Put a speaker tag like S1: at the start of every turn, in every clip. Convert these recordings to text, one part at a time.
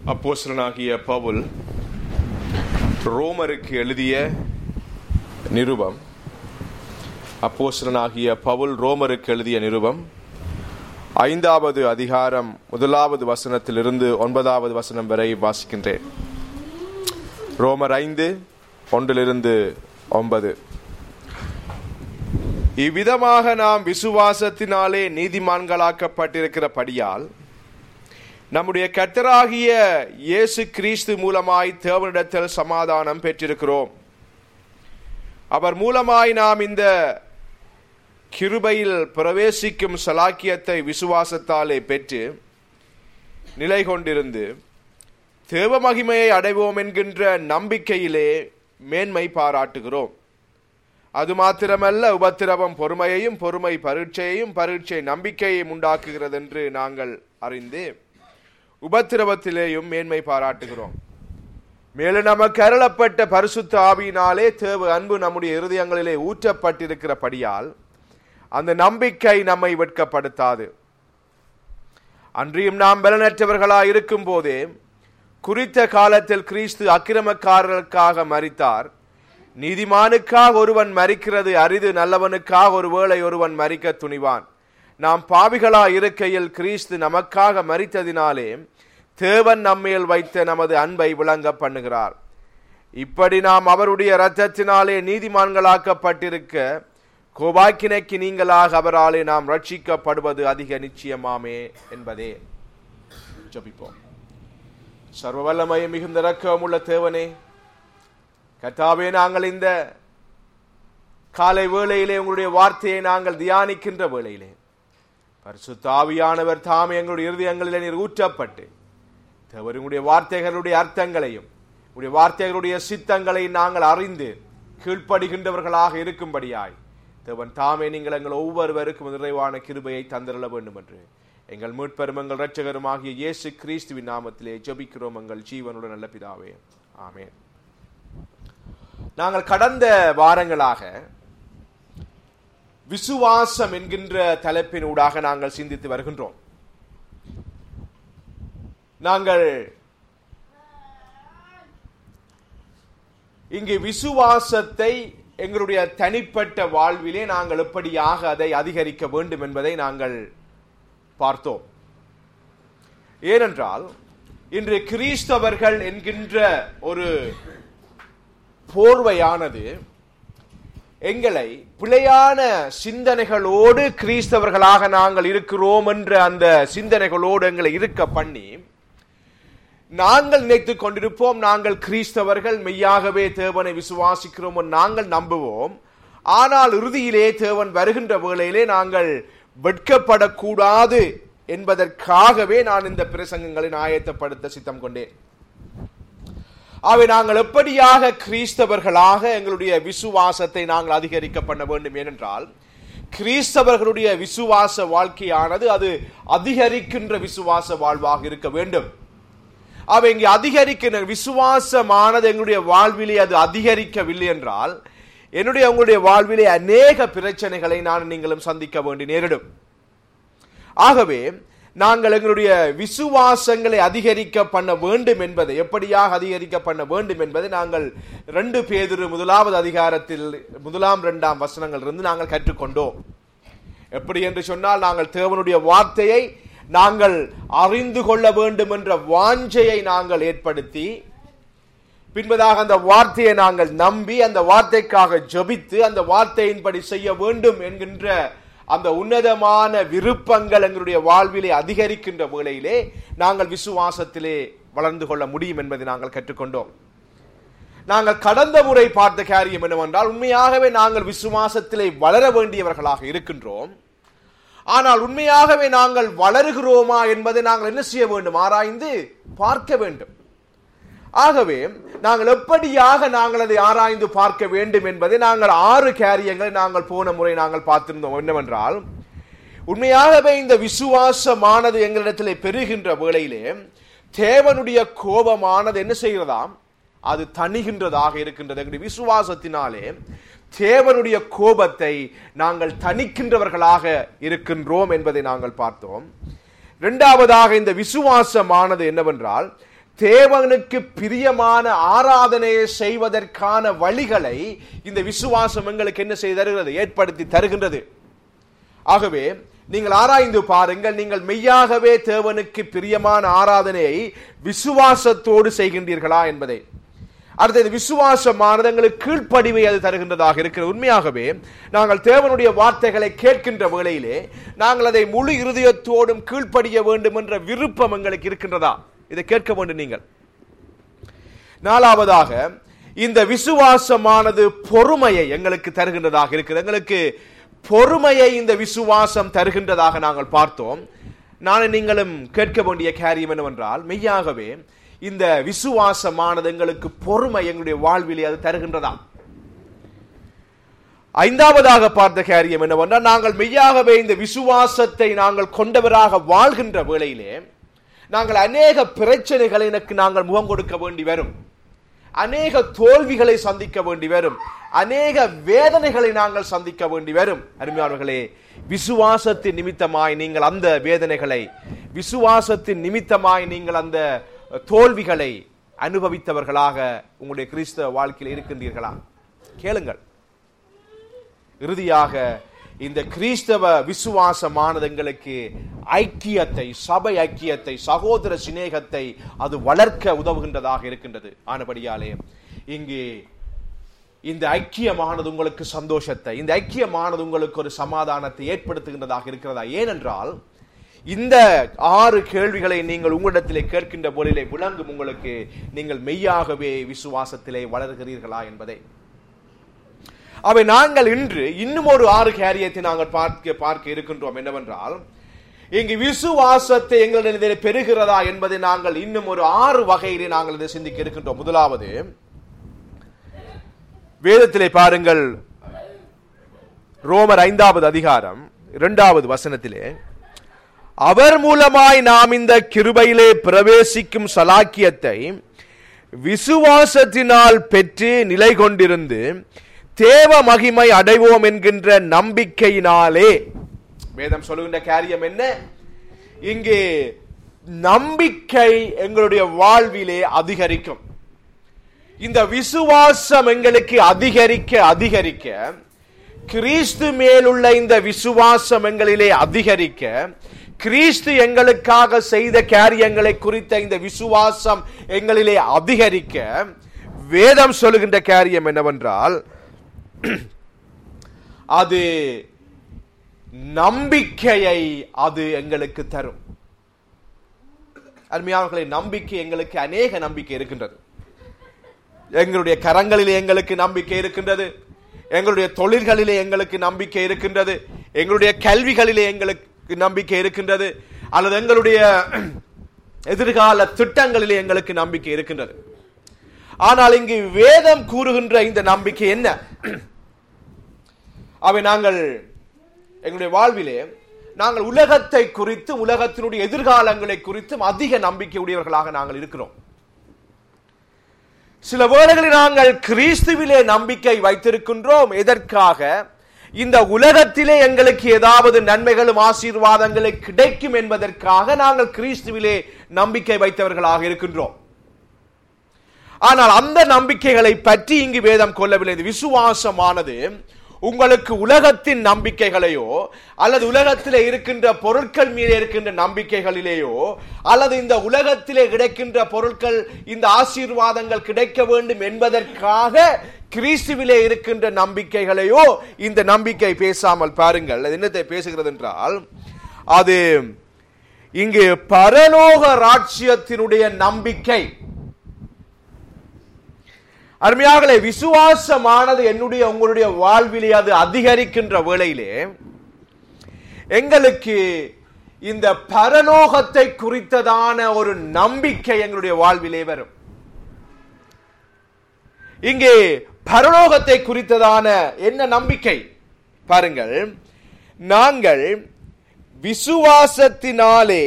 S1: அப்போஸ்தலனாகிய பவுல் ரோமருக்கு எழுதிய நிருபம் அப்போஸ்தலனாகிய பவுல் ரோமருக்கு எழுதிய நிருபம் ஐந்தாவது அதிகாரம் முதலாவது வசனத்திலிருந்து ஒன்பதாவது வசனம் வரை வாசிக்கின்றேன் ரோமர் ஐந்து ஒன்றிலிருந்து ஒன்பது இவ்விதமாக நாம் விசுவாசத்தினாலே நீதிமான்களாக்கப்பட்டிருக்கிறபடியால் நம்முடைய கர்த்தராகிய இயேசு கிறிஸ்து மூலமாய் தேவனிடத்தில் சமாதானம் பெற்றிருக்கிறோம் அவர் மூலமாய் நாம் இந்த கிருபையில் பிரவேசிக்கும் சலாக்கியத்தை விசுவாசத்தாலே பெற்று நிலை கொண்டிருந்து தேவ மகிமையை அடைவோம் என்கின்ற நம்பிக்கையிலே மேன்மை பாராட்டுகிறோம் அது மாத்திரமல்ல உபத்திரவம் பொறுமையையும் பொறுமை பரீட்சையையும் பரீட்சை நம்பிக்கையையும் உண்டாக்குகிறது என்று நாங்கள் அறிந்து உபத்திரவத்திலேயும் மேன்மை பாராட்டுகிறோம் மேலும் நமக்கு அருளப்பட்ட பரிசுத்த ஆவியினாலே தேவ அன்பு நம்முடைய இருதயங்களிலே ஊற்றப்பட்டிருக்கிறபடியால் அந்த நம்பிக்கை நம்மை வெட்கப்படுத்தாது அன்றியும் நாம் பலனற்றவர்களாய் இருக்கும் போதே குறித்த காலத்தில் கிறிஸ்து அக்கிரமக்காரர்களுக்காக மறித்தார் நீதிமானுக்காக ஒருவன் மறிக்கிறது அரிது நல்லவனுக்காக ஒருவேளை ஒருவன் மறிக்க துணிவான் நாம் பாவிகளா இருக்கையில் கிறிஸ்து நமக்காக மறித்ததினாலே தேவன் நம்மேல் வைத்த நமது அன்பை விளங்க பண்ணுகிறார் இப்படி நாம் அவருடைய இரத்தத்தினாலே நீதிமான்களாக்கப்பட்டிருக்க கோபாக்கினைக்கு நீங்களாக அவராலே நாம் ரட்சிக்கப்படுவது அதிக நிச்சயமாமே என்பதே ஜபிப்போம் சர்வ வல்லமய மிகுந்த இரக்கமுள்ள தேவனே கத்தாவே நாங்கள் இந்த காலை வேளையிலே உங்களுடைய வார்த்தையை நாங்கள் தியானிக்கின்ற வேளையிலே பரிசுத்தாவியானவர் தாமே எங்களுடைய இருதயங்களிலே நீர் ஊற்றப்பட்டு தேவர் உங்களுடைய வார்த்தைகளுடைய அர்த்தங்களையும் உங்களுடைய வார்த்தைகளுடைய சித்தங்களை நாங்கள் அறிந்து கீழ்ப்படுகின்றவர்களாக இருக்கும்படியாய் தேவன் தாமே நீங்கள் எங்கள் ஒவ்வொருவருக்கும் நிறைவான கிருபையை தந்திரல வேண்டும் என்று எங்கள் மீட்பெரும் எங்கள் இரட்சகருமாகிய இயேசு கிறிஸ்துவின் நாமத்திலே ஜபிக்கிறோம் எங்கள் ஜீவனுடன் நல்ல பிதாவே ஆமேன் நாங்கள் கடந்த வாரங்களாக விசுவாசம் என்கின்ற தலைப்பினூடாக நாங்கள் சிந்தித்து வருகின்றோம் நாங்கள் இங்கு விசுவாசத்தை எங்களுடைய தனிப்பட்ட வாழ்விலே நாங்கள் எப்படியாக அதை அதிகரிக்க வேண்டும் என்பதை நாங்கள் பார்த்தோம் ஏனென்றால் இன்று கிறிஸ்தவர்கள் என்கின்ற ஒரு போர்வையானது எங்களை பிழையான சிந்தனைகளோடு கிறிஸ்தவர்களாக நாங்கள் இருக்கிறோம் என்ற அந்த சிந்தனைகளோடு எங்களை இருக்க பண்ணி நாங்கள் நினைத்துக் கொண்டிருப்போம் நாங்கள் கிறிஸ்தவர்கள் மெய்யாகவே தேவனை விசுவாசிக்கிறோம் நாங்கள் நம்புவோம் ஆனால் இறுதியிலே தேவன் வருகின்ற வேளையிலே நாங்கள் வெட்கப்படக்கூடாது என்பதற்காகவே நான் இந்த பிரசங்கங்களை ஆயத்தப்படுத்த சித்தம் கொண்டேன் அவை நாங்கள் எப்படியாக கிறிஸ்தவர்களாக எங்களுடைய விசுவாசத்தை நாங்கள் அதிகரிக்க பண்ண வேண்டும் ஏனென்றால் கிறிஸ்தவர்களுடைய விசுவாச வாழ்க்கையானது அது அதிகரிக்கின்ற விசுவாச வாழ்வாக இருக்க வேண்டும் அவை இங்கே அதிகரிக்கின்ற விசுவாசமானது எங்களுடைய வாழ்விலே அது அதிகரிக்கவில்லை என்றால் என்னுடைய உங்களுடைய வாழ்விலே அநேக பிரச்சனைகளை நான் நீங்களும் சந்திக்க வேண்டி நேரிடும் ஆகவே நாங்கள் எங்களுடைய விசுவாசங்களை அதிகரிக்க பண்ண வேண்டும் என்பதை எப்படியாக அதிகரிக்க பண்ண வேண்டும் என்பதை நாங்கள் ரெண்டு பேதிரு முதலாவது அதிகாரத்தில் முதலாம் இரண்டாம் வசனங்கள் இருந்து நாங்கள் கற்றுக்கொண்டோம் எப்படி என்று சொன்னால் நாங்கள் தேவனுடைய வார்த்தையை நாங்கள் அறிந்து கொள்ள வேண்டும் என்ற வாஞ்சையை நாங்கள் ஏற்படுத்தி பின்பதாக அந்த வார்த்தையை நாங்கள் நம்பி அந்த வார்த்தைக்காக ஜபித்து அந்த வார்த்தையின்படி செய்ய வேண்டும் என்கின்ற அந்த உன்னதமான விருப்பங்கள் எங்களுடைய வாழ்விலே அதிகரிக்கின்ற வேளையிலே நாங்கள் விசுவாசத்திலே வளர்ந்து கொள்ள முடியும் என்பதை நாங்கள் கற்றுக்கொண்டோம் நாங்கள் கடந்த முறை பார்த்த காரியம் என்னவென்றால் உண்மையாகவே நாங்கள் விசுவாசத்திலே வளர வேண்டியவர்களாக இருக்கின்றோம் ஆனால் உண்மையாகவே நாங்கள் வளருகிறோமா என்பதை நாங்கள் என்ன செய்ய வேண்டும் ஆராய்ந்து பார்க்க வேண்டும் ஆகவே நாங்கள் எப்படியாக நாங்கள் அதை ஆராய்ந்து பார்க்க வேண்டும் என்பதை நாங்கள் ஆறு காரியங்களை நாங்கள் போன முறை நாங்கள் பார்த்திருந்தோம் என்னவென்றால் உண்மையாகவே இந்த விசுவாசமானது எங்களிடத்தில் பெறுகின்ற வேளையிலே தேவனுடைய கோபமானது என்ன செய்கிறதாம் அது தணிகின்றதாக இருக்கின்றது எங்களுடைய விசுவாசத்தினாலே தேவனுடைய கோபத்தை நாங்கள் தணிக்கின்றவர்களாக இருக்கின்றோம் என்பதை நாங்கள் பார்த்தோம் இரண்டாவதாக இந்த விசுவாசமானது என்னவென்றால் தேவனுக்கு பிரியமான ஆராதனையை செய்வதற்கான வழிகளை இந்த விசுவாசம் எங்களுக்கு என்ன செய்து தருகிறது ஏற்படுத்தி தருகின்றது ஆகவே நீங்கள் ஆராய்ந்து பாருங்கள் நீங்கள் மெய்யாகவே தேவனுக்கு பிரியமான ஆராதனையை விசுவாசத்தோடு செய்கின்றீர்களா என்பதை அடுத்தது விசுவாசமானது எங்களுக்கு கீழ்ப்படிவை அது தருகின்றதாக இருக்கிற உண்மையாகவே நாங்கள் தேவனுடைய வார்த்தைகளை கேட்கின்ற வேளையிலே நாங்கள் அதை முழு இருதயத்தோடும் கீழ்ப்படிய வேண்டும் என்ற விருப்பம் எங்களுக்கு இருக்கின்றதா இதை கேட்க வேண்டும் நீங்கள் நாலாவதாக இந்த விசுவாசமானது பொறுமையை எங்களுக்கு தருகின்றதாக இருக்கிறது எங்களுக்கு பொறுமையை இந்த விசுவாசம் தருகின்றதாக நாங்கள் பார்த்தோம் நானும் நீங்களும் கேட்க வேண்டிய காரியம் என்னவென்றால் மெய்யாகவே இந்த விசுவாசமானது எங்களுக்கு பொறுமை எங்களுடைய வாழ்விலே அது தருகின்றதா ஐந்தாவதாக பார்த்த காரியம் என்னவென்றால் நாங்கள் மெய்யாகவே இந்த விசுவாசத்தை நாங்கள் கொண்டவராக வாழ்கின்ற வேளையிலே நாங்கள் அநேக பிரச்சனைகளை எனக்கு நாங்கள் முகம் கொடுக்க வேண்டி வரும் அநேக தோல்விகளை சந்திக்க வேண்டி வரும் அநேக வேதனைகளை நாங்கள் சந்திக்க வேண்டி வரும் அருமையானவர்களே விசுவாசத்தின் நிமித்தமாய் நீங்கள் அந்த வேதனைகளை விசுவாசத்தின் நிமித்தமாய் நீங்கள் அந்த தோல்விகளை அனுபவித்தவர்களாக உங்களுடைய கிறிஸ்தவ வாழ்க்கையில் இருக்கின்றீர்களா கேளுங்கள் இறுதியாக இந்த கிறிஸ்தவ விசுவாசமானது எங்களுக்கு ஐக்கியத்தை சபை ஐக்கியத்தை சகோதர சிநேகத்தை அது வளர்க்க உதவுகின்றதாக இருக்கின்றது ஆனபடியாலே இங்கே இந்த ஐக்கியமானது உங்களுக்கு சந்தோஷத்தை இந்த ஐக்கியமானது உங்களுக்கு ஒரு சமாதானத்தை ஏற்படுத்துகின்றதாக இருக்கிறதா ஏனென்றால் இந்த ஆறு கேள்விகளை நீங்கள் உங்களிடத்திலே கேட்கின்ற பொருளை விளங்கும் உங்களுக்கு நீங்கள் மெய்யாகவே விசுவாசத்திலே வளர்கிறீர்களா என்பதை அவை நாங்கள் இன்று இன்னும் ஒரு ஆறு காரியத்தை நாங்கள் பார்க்க பார்க்க இருக்கின்றோம் என்னவென்றால் இங்கு விசுவாசத்தை எங்களிடம் பெறுகிறதா என்பதை நாங்கள் இன்னும் ஒரு ஆறு வகையிலே நாங்கள் இதை சிந்திக்க இருக்கின்றோம் முதலாவது வேதத்திலே பாருங்கள் ரோமர் ஐந்தாவது அதிகாரம் இரண்டாவது வசனத்திலே அவர் மூலமாய் நாம் இந்த கிருபையிலே பிரவேசிக்கும் சலாக்கியத்தை விசுவாசத்தினால் பெற்று நிலை கொண்டிருந்து தேவ மகிமை அடைவோம் என்கின்ற நம்பிக்கையினாலே வேதம் சொல்லுகின்ற காரியம் என்ன இங்கே நம்பிக்கை எங்களுடைய வாழ்விலே அதிகரிக்கும் இந்த விசுவாசம் எங்களுக்கு அதிகரிக்க அதிகரிக்க கிறிஸ்து மேலுள்ள இந்த விசுவாசம் எங்களிலே அதிகரிக்க கிறிஸ்து எங்களுக்காக செய்த காரியங்களை குறித்த இந்த விசுவாசம் எங்களிலே அதிகரிக்க வேதம் சொல்லுகின்ற காரியம் என்னவென்றால் அது நம்பிக்கையை அது எங்களுக்கு தரும் அருமையானவர்களை நம்பிக்கை எங்களுக்கு அநேக நம்பிக்கை இருக்கின்றது எங்களுடைய கரங்களிலே எங்களுக்கு நம்பிக்கை இருக்கின்றது எங்களுடைய தொழில்களிலே எங்களுக்கு நம்பிக்கை இருக்கின்றது எங்களுடைய கல்விகளிலே எங்களுக்கு நம்பிக்கை இருக்கின்றது அல்லது எங்களுடைய எதிர்கால திட்டங்களிலே எங்களுக்கு நம்பிக்கை இருக்கின்றது ஆனால் இங்கு வேதம் கூறுகின்ற இந்த நம்பிக்கை என்ன அவை நாங்கள் எங்களுடைய வாழ்விலே நாங்கள் உலகத்தை குறித்து உலகத்தினுடைய எதிர்காலங்களை குறித்தும் அதிக நம்பிக்கை உடையவர்களாக நாங்கள் இருக்கிறோம் சில வேளைகளில் நாங்கள் கிறிஸ்துவிலே நம்பிக்கை வைத்திருக்கின்றோம் எதற்காக இந்த உலகத்திலே எங்களுக்கு ஏதாவது நன்மைகளும் ஆசீர்வாதங்களை கிடைக்கும் என்பதற்காக நாங்கள் கிறிஸ்துவிலே நம்பிக்கை வைத்தவர்களாக இருக்கின்றோம் ஆனால் அந்த நம்பிக்கைகளை பற்றி இங்கு வேதம் கொள்ளவில்லை இது விசுவாசமானது உங்களுக்கு உலகத்தின் நம்பிக்கைகளையோ அல்லது உலகத்திலே இருக்கின்ற பொருட்கள் மீது இருக்கின்ற நம்பிக்கைகளிலேயோ அல்லது இந்த உலகத்திலே கிடைக்கின்ற பொருட்கள் இந்த ஆசீர்வாதங்கள் கிடைக்க வேண்டும் என்பதற்காக கிறிஸ்துவிலே இருக்கின்ற நம்பிக்கைகளையோ இந்த நம்பிக்கை பேசாமல் பாருங்கள் அது என்னத்தை பேசுகிறது என்றால் அது இங்கு பரலோக ராட்சியத்தினுடைய நம்பிக்கை அருமையாகலே விசுவாசமானது என்னுடைய உங்களுடைய வாழ்விலே அது அதிகரிக்கின்ற வேளையிலே எங்களுக்கு இந்த பரலோகத்தை குறித்ததான ஒரு நம்பிக்கை எங்களுடைய வாழ்விலே வரும் இங்கே பரலோகத்தை குறித்ததான என்ன நம்பிக்கை பாருங்கள் நாங்கள் விசுவாசத்தினாலே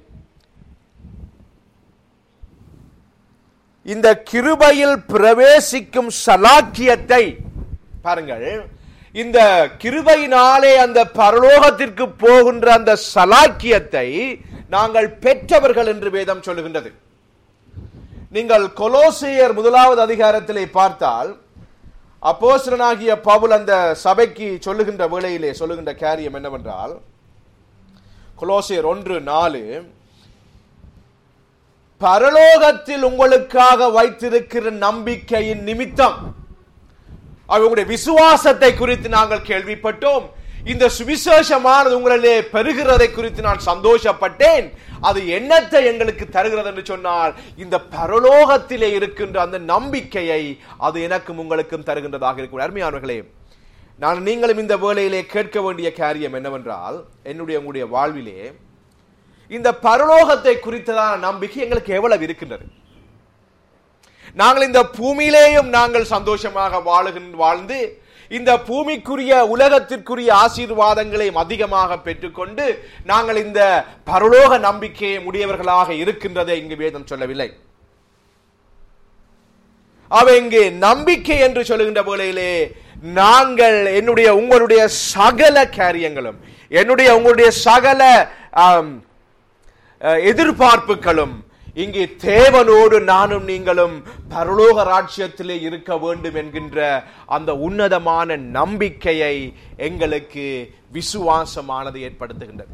S1: இந்த கிருபையில் பிரவேசிக்கும் சலாக்கியத்தை பாருங்கள் இந்த கிருபையினாலே அந்த பரலோகத்திற்கு போகின்ற அந்த சலாக்கியத்தை நாங்கள் பெற்றவர்கள் என்று வேதம் சொல்லுகின்றது நீங்கள் கொலோசியர் முதலாவது அதிகாரத்திலே பார்த்தால் அப்போஸ்தலனாகிய பவுல் அந்த சபைக்கு சொல்லுகின்ற வேளையிலே சொல்லுகின்ற காரியம் என்னவென்றால் கொலோசியர் ஒன்று நாலு பரலோகத்தில் உங்களுக்காக வைத்திருக்கிற நம்பிக்கையின் நிமித்தம் அவங்களுடைய விசுவாசத்தை குறித்து நாங்கள் கேள்விப்பட்டோம் இந்த சுவிசேஷமானது உங்களிலே பெறுகிறதை குறித்து நான் சந்தோஷப்பட்டேன் அது என்னத்தை எங்களுக்கு தருகிறது என்று சொன்னால் இந்த பரலோகத்திலே இருக்கின்ற அந்த நம்பிக்கையை அது எனக்கும் உங்களுக்கும் தருகின்றதாக இருக்கும் அருமையானவர்களே நான் நீங்களும் இந்த வேளையிலே கேட்க வேண்டிய காரியம் என்னவென்றால் என்னுடைய உங்களுடைய வாழ்விலே இந்த பரலோகத்தை குறித்ததான நம்பிக்கை எங்களுக்கு எவ்வளவு இருக்கின்றது நாங்கள் இந்த பூமியிலேயும் நாங்கள் சந்தோஷமாக வாழுகின்ற வாழ்ந்து இந்த பூமிக்குரிய உலகத்திற்குரிய ஆசீர்வாதங்களையும் அதிகமாக பெற்றுக்கொண்டு நாங்கள் இந்த பரலோக நம்பிக்கையை உடையவர்களாக இருக்கின்றதை இங்கு வேதம் சொல்லவில்லை அவ இங்கு நம்பிக்கை என்று சொல்லுகின்ற வேளையிலே நாங்கள் என்னுடைய உங்களுடைய சகல காரியங்களும் என்னுடைய உங்களுடைய சகல ஆம், அஹ், எதிர்பார்ப்புகளும் இங்கே தேவனோடு நானும் நீங்களும் பரலோக ராஜ்யத்திலே இருக்க வேண்டும் என்கின்ற அந்த உன்னதமான நம்பிக்கையை எங்களுக்கு விசுவாசமானது ஏற்படுத்துகின்றது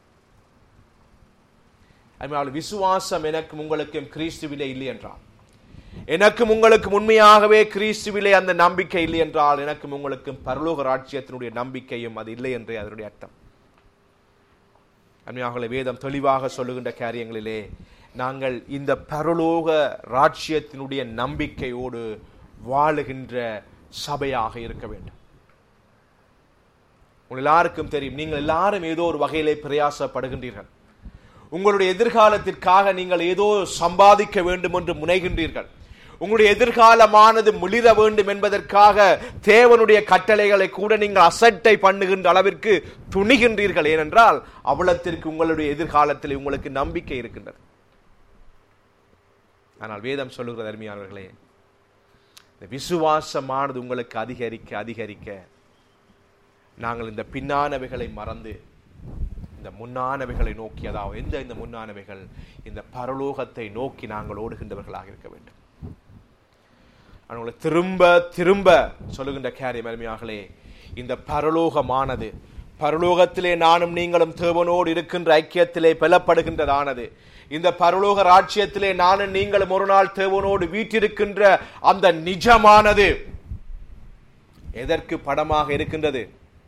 S1: அதனால் விசுவாசம் எனக்கும் உங்களுக்கும் கிறிஸ்துவிலே இல்லை என்றால் எனக்கும் உங்களுக்கும் உண்மையாகவே கிறிஸ்துவிலே அந்த நம்பிக்கை இல்லை என்றால் எனக்கும் உங்களுக்கும் பரலோக ராஜ்யத்தினுடைய நம்பிக்கையும் அது இல்லை என்றே அதனுடைய அர்த்தம் அன்மையாகவே வேதம் தெளிவாக சொல்லுகின்ற காரியங்களிலே நாங்கள் இந்த பரலோக ராஜ்யத்தினுடைய நம்பிக்கையோடு வாழுகின்ற சபையாக இருக்க வேண்டும் உங்கள் எல்லாருக்கும் தெரியும் நீங்கள் எல்லாரும் ஏதோ ஒரு வகையிலே பிரயாசப்படுகின்றீர்கள் உங்களுடைய எதிர்காலத்திற்காக நீங்கள் ஏதோ சம்பாதிக்க வேண்டும் என்று முனைகின்றீர்கள் உங்களுடைய எதிர்காலமானது மிளிர வேண்டும் என்பதற்காக தேவனுடைய கட்டளைகளை கூட நீங்கள் அசட்டை பண்ணுகின்ற அளவிற்கு துணிகின்றீர்கள் ஏனென்றால் அவ்வளத்திற்கு உங்களுடைய எதிர்காலத்தில் உங்களுக்கு நம்பிக்கை இருக்கின்றது ஆனால் வேதம் சொல்லுகிறது அருமையானவர்களே இந்த விசுவாசமானது உங்களுக்கு அதிகரிக்க அதிகரிக்க நாங்கள் இந்த பின்னானவைகளை மறந்து இந்த முன்னானவைகளை நோக்கி அதாவது எந்த இந்த முன்னானவைகள் இந்த பரலோகத்தை நோக்கி நாங்கள் ஓடுகின்றவர்களாக இருக்க வேண்டும் அவங்களை திரும்ப திரும்ப சொல்லுகின்ற காரியம் அருமையாகலே இந்த பரலோகமானது பரலோகத்திலே நானும் நீங்களும் தேவனோடு இருக்கின்ற ஐக்கியத்திலே பலப்படுகின்றதானது இந்த பரலோக ராஜ்யத்திலே நானும் நீங்களும் ஒரு நாள் தேவனோடு வீட்டிருக்கின்ற அந்த நிஜமானது எதற்கு படமாக இருக்கின்றது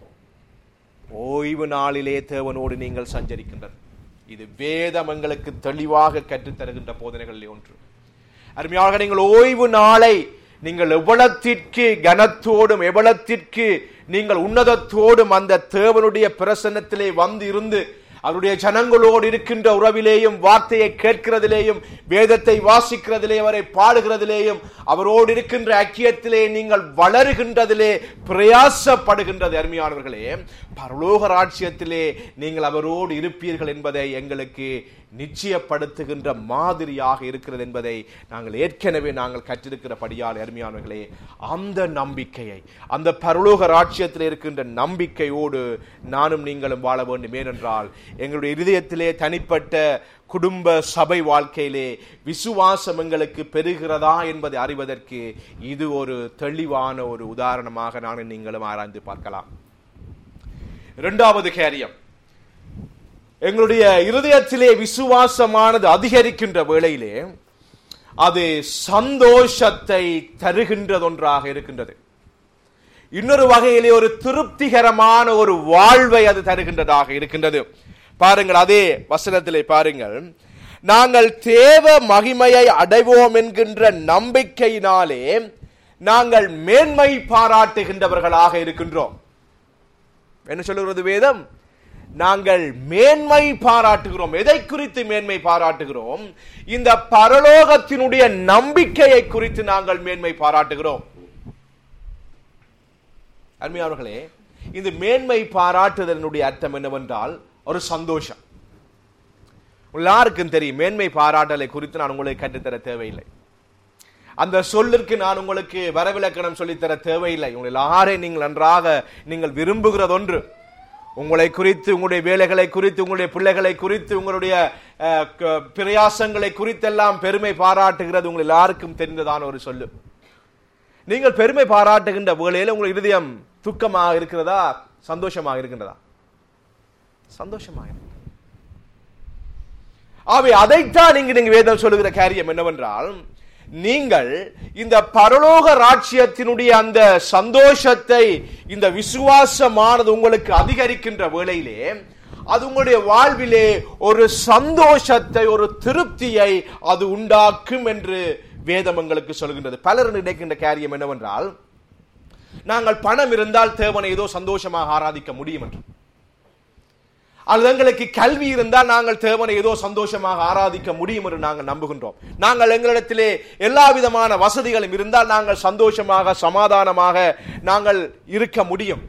S1: ஓய்வு நாளிலே தேவனோடு நீங்கள் சஞ்சரிக்கின்றது இது வேதம் எங்களுக்கு தெளிவாக கற்றுத் தருகின்ற போதனைகளில் ஒன்று அருமையாக நீங்கள் ஓய்வு நாளை நீங்கள் எவ்வளத்திற்கு கனத்தோடும் எவ்வளத்திற்கு நீங்கள் உன்னதத்தோடும் அந்த தேவனுடைய பிரசன்னத்திலே வந்து இருந்து அவருடைய ஜனங்களோடு இருக்கின்ற உறவிலேயும் வார்த்தையை கேட்கிறதிலேயும் வேதத்தை வாசிக்கிறதிலே அவரை பாடுகிறதிலேயும் அவரோடு இருக்கின்ற ஐக்கியத்திலே நீங்கள் வளருகின்றதிலே பிரயாசப்படுகின்றது அருமையானவர்களே பரலோக ராஜ்யத்திலே நீங்கள் அவரோடு இருப்பீர்கள் என்பதை எங்களுக்கு நிச்சயப்படுத்துகின்ற மாதிரியாக இருக்கிறது என்பதை நாங்கள் ஏற்கனவே நாங்கள் கற்றிருக்கிறபடியால் அருமையானவர்களே அந்த நம்பிக்கையை அந்த பரலோக ராஜ்யத்தில் இருக்கின்ற நம்பிக்கையோடு நானும் நீங்களும் வாழ வேண்டும் ஏனென்றால் எங்களுடைய இருதயத்திலே தனிப்பட்ட குடும்ப சபை வாழ்க்கையிலே விசுவாசம் எங்களுக்கு பெறுகிறதா என்பதை அறிவதற்கு இது ஒரு தெளிவான ஒரு உதாரணமாக நானும் நீங்களும் ஆராய்ந்து பார்க்கலாம் இரண்டாவது காரியம் எங்களுடைய இருதயத்திலே விசுவாசமானது அதிகரிக்கின்ற வேளையிலே அது சந்தோஷத்தை தருகின்றதொன்றாக இருக்கின்றது இன்னொரு வகையிலே ஒரு திருப்திகரமான ஒரு வாழ்வை அது தருகின்றதாக இருக்கின்றது பாருங்கள் அதே வசனத்திலே பாருங்கள் நாங்கள் தேவ மகிமையை அடைவோம் என்கின்ற நம்பிக்கையினாலே நாங்கள் மேன்மை பாராட்டுகின்றவர்களாக இருக்கின்றோம் என்ன சொல்லுகிறது வேதம் நாங்கள் மேன்மை பாராட்டுகிறோம் எதை குறித்து மேன்மை பாராட்டுகிறோம் இந்த பரலோகத்தினுடைய நம்பிக்கையை குறித்து நாங்கள் மேன்மை பாராட்டுகிறோம் அருமையானவர்களே இந்த மேன்மை பாராட்டுதலினுடைய அர்த்தம் என்னவென்றால் ஒரு சந்தோஷம் எல்லாருக்கும் தெரியும் மேன்மை பாராட்டலை குறித்து நான் உங்களுக்கு கற்றுத்தர தேவையில்லை அந்த சொல்லிற்கு நான் உங்களுக்கு வரவிலக்கணம் சொல்லித்தர தேவையில்லை உங்கள் எல்லாரையும் நீங்கள் நன்றாக நீங்கள் விரும்புகிறதொன்று உங்களை குறித்து உங்களுடைய வேலைகளை குறித்து உங்களுடைய பிள்ளைகளை குறித்து உங்களுடைய அஹ், க- பிரயாசங்களை குறித்தெல்லாம் பெருமை பாராட்டுகிறது உங்கள் எல்லாருக்கும் தெரிந்ததான ஒரு சொல்லு நீங்கள் பெருமை பாராட்டுகின்ற வேளையில் உங்கள் இருதயம் துக்கமாக இருக்கிறதா சந்தோஷமாக இருக்கின்றதா சந்தோஷமாக இருக்கு. ஆகவே அதைத்தான் இங்கு நீங்க வேதம் சொல்லுகிற காரியம் என்னவென்றால் நீங்கள் இந்த பரலோக ராட்சியத்தினுடைய அந்த சந்தோஷத்தை இந்த விசுவாசமானது உங்களுக்கு அதிகரிக்கின்ற வேளையிலே அது உங்களுடைய வாழ்விலே ஒரு சந்தோஷத்தை ஒரு திருப்தியை அது உண்டாக்கும் என்று வேதம் எங்களுக்கு சொல்கின்றது பலர் நினைக்கின்ற காரியம் என்னவென்றால் நாங்கள் பணம் இருந்தால் தேவனை ஏதோ சந்தோஷமாக ஆராதிக்க முடியும் என்று அல்லது எங்களுக்கு கல்வி இருந்தால் நாங்கள் தேவனை ஏதோ சந்தோஷமாக ஆராதிக்க முடியும் என்று நாங்கள் நம்புகின்றோம் நாங்கள் எங்களிடத்திலே எல்லா விதமான வசதிகளும் இருந்தால் நாங்கள் சந்தோஷமாக சமாதானமாக நாங்கள் இருக்க முடியும்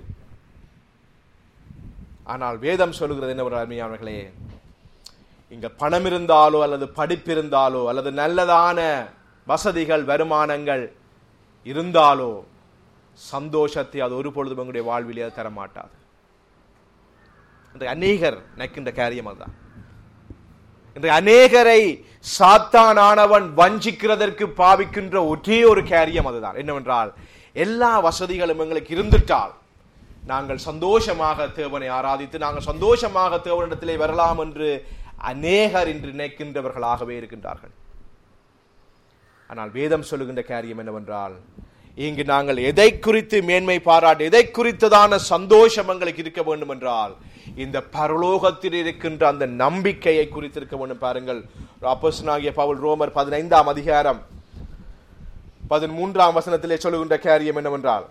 S1: ஆனால் வேதம் சொல்லுகிறது என்ன அருமையானவர்களே இங்க பணம் இருந்தாலோ அல்லது படிப்பு இருந்தாலோ அல்லது நல்லதான வசதிகள் வருமானங்கள் இருந்தாலோ சந்தோஷத்தை அது ஒரு பொழுதும் எங்களுடைய வாழ்விலே அது தரமாட்டாது இன்றைய அநேகர் நினைக்கின்ற காரியம் அதுதான் இன்றைய அநேகரை சாத்தானானவன் வஞ்சிக்கிறதற்கு பாவிக்கின்ற ஒரே ஒரு காரியம் அதுதான் என்னவென்றால் எல்லா வசதிகளும் எங்களுக்கு இருந்துட்டால் நாங்கள் சந்தோஷமாக தேவனை ஆராதித்து நாங்கள் சந்தோஷமாக தேவனிடத்திலே வரலாம் என்று அநேகர் இன்று நினைக்கின்றவர்களாகவே இருக்கின்றார்கள் ஆனால் வேதம் சொல்லுகின்ற காரியம் என்னவென்றால் இங்கு நாங்கள் எதை குறித்து மேன்மை பாராட்டு எதை குறித்ததான சந்தோஷம் எங்களுக்கு இருக்க வேண்டும் என்றால் இந்த பரலோகத்தில் இருக்கின்ற அந்த நம்பிக்கையை குறித்திருக்க வேண்டும் பாருங்கள் அப்போஸ்தலனாகிய பவுல் ரோமர் பதினைந்தாம் அதிகாரம் பதிமூன்றாம் வசனத்திலே சொல்லுகின்ற காரியம் என்னவென்றால்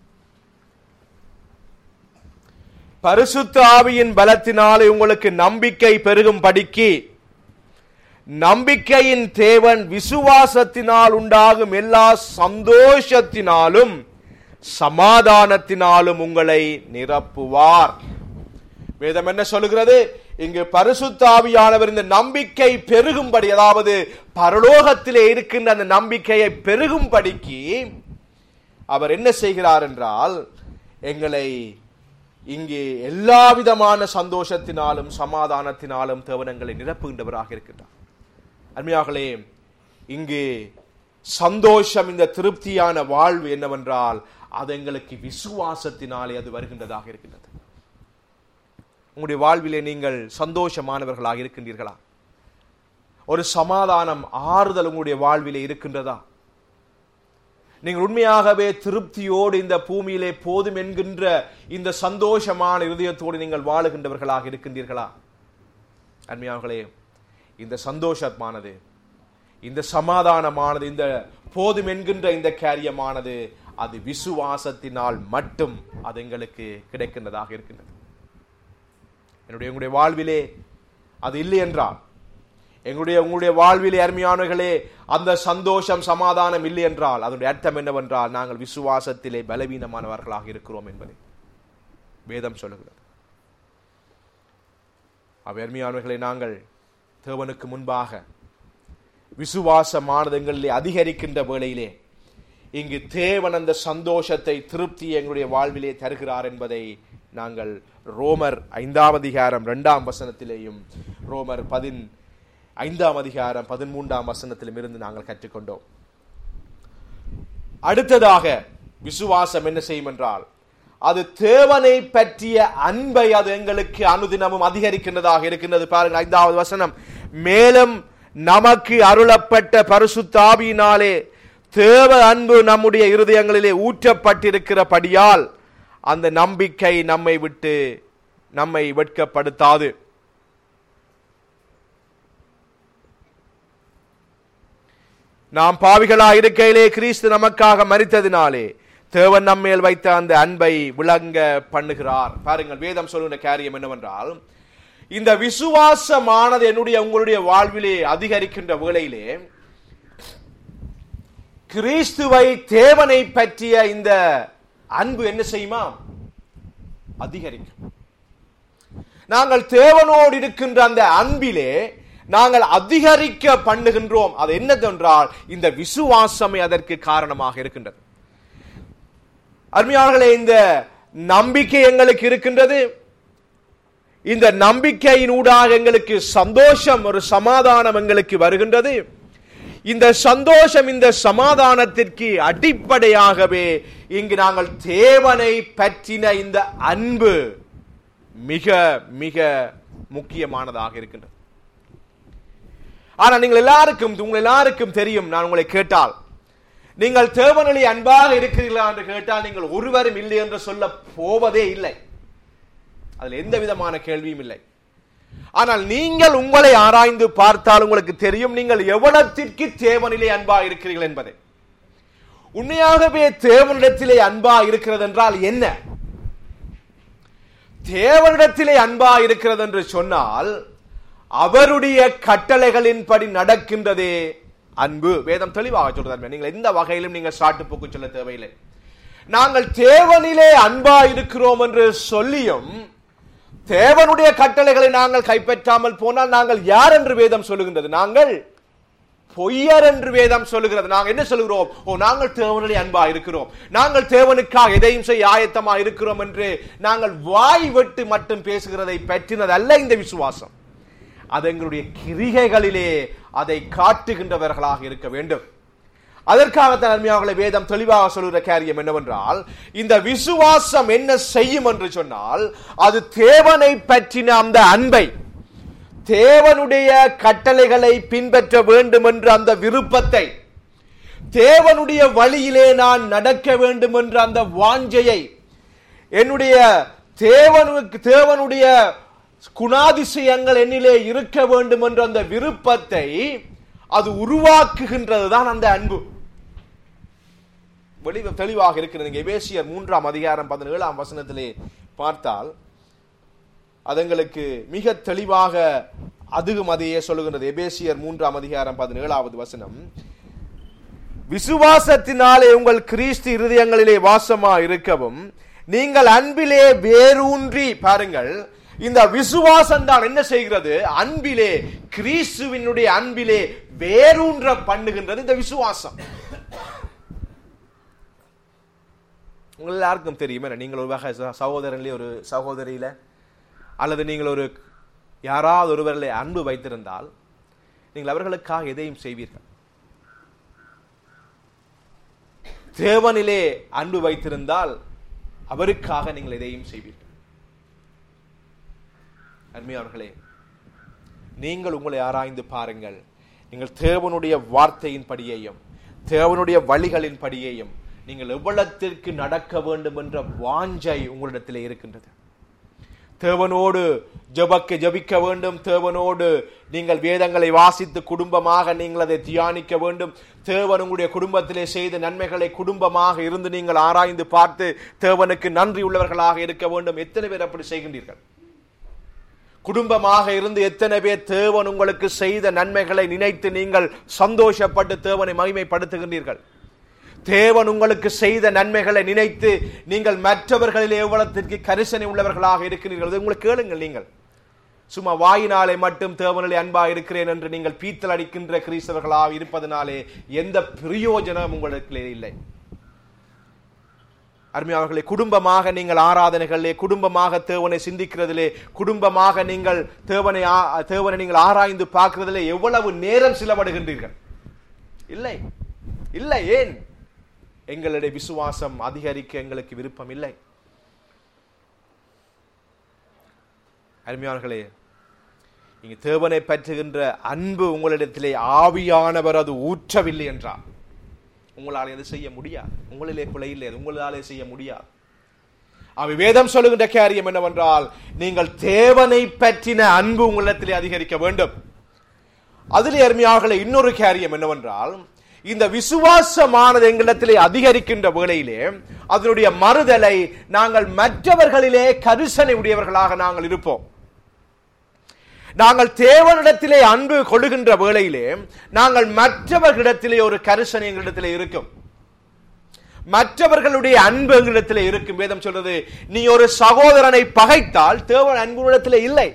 S1: பரிசுத்த ஆவியின் பலத்தினாலே உங்களுக்கு நம்பிக்கை பெருகும் படிக்கு நம்பிக்கையின் தேவன் விசுவாசத்தினால் உண்டாகும் எல்லா சந்தோஷத்தினாலும் சமாதானத்தினாலும் உங்களை நிரப்புவார் வேதம் என்ன சொல்லுகிறது இங்கு பரிசுத்த ஆவியானவர் இந்த நம்பிக்கை பெருகும்படி அதாவது பரலோகத்திலே இருக்கின்ற அந்த நம்பிக்கையை பெருகும்படிக்கு அவர் என்ன செய்கிறார் என்றால் எங்களை இங்கே எல்லா விதமான சந்தோஷத்தினாலும் சமாதானத்தினாலும் தேவனங்களை நிரப்புகின்றவராக இருக்கின்றார் அருமையார்களே இங்கு சந்தோஷம் இந்த திருப்தியான வாழ்வு என்னவென்றால் அது எங்களுக்கு விசுவாசத்தினாலே அது வருகின்றதாக இருக்கின்றது உங்களுடைய வாழ்விலே நீங்கள் சந்தோஷமானவர்களாக இருக்கின்றீர்களா ஒரு சமாதானம் ஆறுதல் உங்களுடைய வாழ்விலே இருக்கின்றதா நீங்கள் உண்மையாகவே திருப்தியோடு இந்த பூமியிலே போதும் என்கின்ற இந்த சந்தோஷமான இருதயத்தோடு நீங்கள் வாழுகின்றவர்களாக இருக்கின்றீர்களா அருமையார்களே இந்த சந்தோஷமானது இந்த சமாதானமானது இந்த போதும் என்கின்ற இந்த காரியமானது அது விசுவாசத்தினால் மட்டும் அது எங்களுக்கு கிடைக்கின்றதாக இருக்கின்றது என்னுடைய உங்களுடைய வாழ்விலே அது இல்லை என்றால் எங்களுடைய உங்களுடைய வாழ்விலே அருமையானவர்களே அந்த சந்தோஷம் சமாதானம் இல்லை என்றால் அதனுடைய அர்த்தம் என்னவென்றால் நாங்கள் விசுவாசத்திலே பலவீனமானவர்களாக இருக்கிறோம் என்பதை வேதம் சொல்லுகிறது அவை அருமையானவர்களை நாங்கள் தேவனுக்கு முன்பாக விசுவாசமானது எங்களிலே அதிகரிக்கின்ற வேளையிலே இங்கு தேவன் அந்த சந்தோஷத்தை திருப்தி எங்களுடைய வாழ்விலே தருகிறார் என்பதை நாங்கள் ரோமர் ஐந்தாம் அதிகாரம் இரண்டாம் வசனத்திலேயும் ரோமர் பதின் ஐந்தாம் அதிகாரம் பதிமூன்றாம் வசனத்திலும் இருந்து நாங்கள் கற்றுக்கொண்டோம் அடுத்ததாக விசுவாசம் என்ன செய்யும் என்றால் அது தேவனை பற்றிய அன்பை அது எங்களுக்கு அனுதினமும் அதிகரிக்கின்றதாக இருக்கின்றது பாருங்கள் ஐந்தாவது வசனம் மேலும் நமக்கு அருளப்பட்ட பரிசுத்தாவியினாலே தேவ அன்பு நம்முடைய இருதயங்களிலே ஊற்றப்பட்டிருக்கிறபடியால் அந்த நம்பிக்கை நம்மை விட்டு நம்மை வெட்கப்படுத்தாது நாம் பாவிகளா இருக்கையிலே கிறிஸ்து நமக்காக மரித்ததினாலே தேவன் நம்மேல் வைத்த அந்த அன்பை விளங்க பண்ணுகிறார் பாருங்கள் வேதம் சொல்லுகிற காரியம் என்னவென்றால் இந்த விசுவாசமானது என்னுடைய உங்களுடைய வாழ்விலே அதிகரிக்கின்ற வேளையிலே கிறிஸ்துவை தேவனை பற்றிய இந்த அன்பு என்ன செய்யுமா அதிகரிக்கும் நாங்கள் தேவனோடு இருக்கின்ற அந்த அன்பிலே நாங்கள் அதிகரிக்க பண்ணுகின்றோம் அது என்னதென்றால் இந்த விசுவாசமே அதற்கு காரணமாக இருக்கின்றது அருமையாளர்களே இந்த நம்பிக்கை எங்களுக்கு இருக்கின்றது இந்த நம்பிக்கையினூடாக எங்களுக்கு சந்தோஷம் ஒரு சமாதானம் எங்களுக்கு வருகின்றது இந்த சந்தோஷம் இந்த சமாதானத்திற்கு அடிப்படையாகவே இங்கு நாங்கள் தேவனை பற்றின இந்த அன்பு மிக மிக முக்கியமானதாக இருக்கின்றது ஆனா நீங்கள் எல்லாருக்கும் உங்கள் எல்லாருக்கும் தெரியும் நான் உங்களை கேட்டால் நீங்கள் தேவனிலே அன்பாக இருக்கிறீர்களா என்று கேட்டால் நீங்கள் ஒருவரும் இல்லை என்று சொல்ல போவதே இல்லை அதில் எந்த விதமான கேள்வியும் இல்லை ஆனால் நீங்கள் உங்களை ஆராய்ந்து பார்த்தால் உங்களுக்கு தெரியும் நீங்கள் எவ்வளத்திற்கு தேவனிலே அன்பா இருக்கிறீர்கள் என்பதை உண்மையாகவே தேவனிடத்திலே அன்பா இருக்கிறது என்றால் என்ன தேவனிடத்திலே அன்பா இருக்கிறது என்று சொன்னால் அவருடைய கட்டளைகளின்படி நடக்கின்றதே அன்பு வேதம் தெளிவாக சொல்றாரு நீங்கள் எந்த வகையிலும் நீங்கள் சாட்டு போக்கு சொல்ல தேவையில்லை நாங்கள் தேவனிலே அன்பா இருக்கிறோம் என்று சொல்லியும் தேவனுடைய கட்டளைகளை நாங்கள் கைப்பற்றாமல் போனால் நாங்கள் யார் என்று வேதம் சொல்லுகின்றது நாங்கள் பொய்யர் என்று வேதம் சொல்லுகிறது நாங்கள் என்ன சொல்லுகிறோம் ஓ நாங்கள் தேவனுடைய அன்பா இருக்கிறோம் நாங்கள் தேவனுக்காக எதையும் செய்ய ஆயத்தமா இருக்கிறோம் என்று நாங்கள் வாய் வெட்டு மட்டும் பேசுகிறதை பற்றினதல்ல இந்த விசுவாசம் அது எங்களுடைய கிரிகைகளிலே அதை காட்டுகின்றவர்களாக இருக்க வேண்டும் அதற்காகத்தான் அருமையாவர்களை வேதம் தெளிவாக சொல்கிற காரியம் என்னவென்றால் இந்த விசுவாசம் என்ன செய்யும் என்று சொன்னால் அது தேவனை பற்றின அந்த அன்பை தேவனுடைய கட்டளைகளை பின்பற்ற வேண்டும் என்ற அந்த விருப்பத்தை தேவனுடைய வழியிலே நான் நடக்க வேண்டும் என்ற அந்த வாஞ்சையை என்னுடைய தேவனுக்கு தேவனுடைய குணாதிசயங்கள் என்னிலே இருக்க வேண்டும் என்ற அந்த விருப்பத்தை அது உருவாக்குகின்றது தான் அந்த அன்பு வெளி தெளிவாக இருக்கிறது நீங்க எபேசியர் மூன்றாம் அதிகாரம் பதினேழாம் வசனத்திலே பார்த்தால் அது எங்களுக்கு மிக தெளிவாக அதுவும் அதையே சொல்லுகின்றது எபேசியர் மூன்றாம் அதிகாரம் பதினேழாவது வசனம் விசுவாசத்தினாலே உங்கள் கிறிஸ்து இருதயங்களிலே வாசமா இருக்கவும் நீங்கள் அன்பிலே வேரூன்றி பாருங்கள் இந்த விசுவாசம் தான் என்ன செய்கிறது அன்பிலே கிறிஸ்துவினுடைய அன்பிலே வேரூன்ற பண்ணுகின்றது இந்த விசுவாசம் உங்கள் எல்லாருக்கும் தெரியுமே நீங்கள் ஒரு வகை சகோதரன்ல ஒரு சகோதரியில அல்லது நீங்கள் ஒரு யாராவது ஒருவரில் அன்பு வைத்திருந்தால் நீங்கள் அவர்களுக்காக எதையும் செய்வீர்கள் தேவனிலே அன்பு வைத்திருந்தால் அவருக்காக நீங்கள் எதையும் செய்வீர்கள் அருமையானவர்களே நீங்கள் உங்களை ஆராய்ந்து பாருங்கள் நீங்கள் தேவனுடைய வார்த்தையின் படியையும் தேவனுடைய வழிகளின் படியையும் நீங்கள் எவ்வளத்திற்கு நடக்க வேண்டும் என்ற வாஞ்சை உங்களிடத்திலே இருக்கின்றது தேவனோடு ஜபக்க ஜபிக்க வேண்டும் தேவனோடு நீங்கள் வேதங்களை வாசித்து குடும்பமாக நீங்கள் அதை தியானிக்க வேண்டும் தேவன் உங்களுடைய குடும்பத்திலே செய்த நன்மைகளை குடும்பமாக இருந்து நீங்கள் ஆராய்ந்து பார்த்து தேவனுக்கு நன்றி உள்ளவர்களாக இருக்க வேண்டும் எத்தனை பேர் அப்படி செய்கின்றீர்கள் குடும்பமாக இருந்து எத்தனை பேர் தேவன் உங்களுக்கு செய்த நன்மைகளை நினைத்து நீங்கள் சந்தோஷப்பட்டு தேவனை மகிமைப்படுத்துகின்றீர்கள் தேவன் உங்களுக்கு செய்த நன்மைகளை நினைத்து நீங்கள் மற்றவர்களில் எவ்வளத்திற்கு கரிசனை உள்ளவர்களாக இருக்கிறீர்கள் உங்களுக்கு கேளுங்கள் நீங்கள் சும்மா வாயினாலே மட்டும் தேவனிலே அன்பா இருக்கிறேன் என்று நீங்கள் பீத்தல் அடிக்கின்ற கிறிஸ்தவர்களாக இருப்பதனாலே எந்த பிரயோஜனம் உங்களுக்கு இல்லை அருமையாளர்களே குடும்பமாக நீங்கள் ஆராதனைகளிலே குடும்பமாக தேவனை சிந்திக்கிறதிலே குடும்பமாக நீங்கள் தேவனை தேவனை நீங்கள் ஆராய்ந்து பார்க்கிறதிலே எவ்வளவு நேரம் செலவிடுகின்றீர்கள் இல்லை இல்லை ஏன் எங்களுடைய விசுவாசம் அதிகரிக்க எங்களுக்கு விருப்பம் இல்லை அருமையானர்களே இங்கு தேவனை பற்றுகின்ற அன்பு உங்களிடத்திலே ஆவியானவர் அது ஊற்றவில்லை என்றார் உங்களால் எது செய்ய முடியாது உங்களிலே பிழை இல்லை உங்களாலே செய்ய முடியாது அவை வேதம் சொல்லுகின்ற காரியம் என்னவென்றால் நீங்கள் தேவனை பற்றின அன்பு உங்களிடத்திலே அதிகரிக்க வேண்டும் அதிலே அருமையாளர்களே இன்னொரு காரியம் என்னவென்றால் இந்த விசுவாசமானது எங்களிடத்திலே அதிகரிக்கின்ற வேளையிலே அதனுடைய மறுதலை நாங்கள் மற்றவர்களிலே கரிசனை உடையவர்களாக நாங்கள் இருப்போம் நாங்கள் தேவனிடத்திலே அன்பு கொள்ளுகின்ற வேளையிலே நாங்கள் மற்றவர்களிடத்திலே ஒரு கரிசனை எங்களிடத்திலே இருக்கும் மற்றவர்களுடைய அன்பு எங்களிடத்திலே இருக்கும் வேதம் சொல்றது நீ ஒரு சகோதரனை பகைத்தால் தேவன் அன்புடத்திலே இல்லை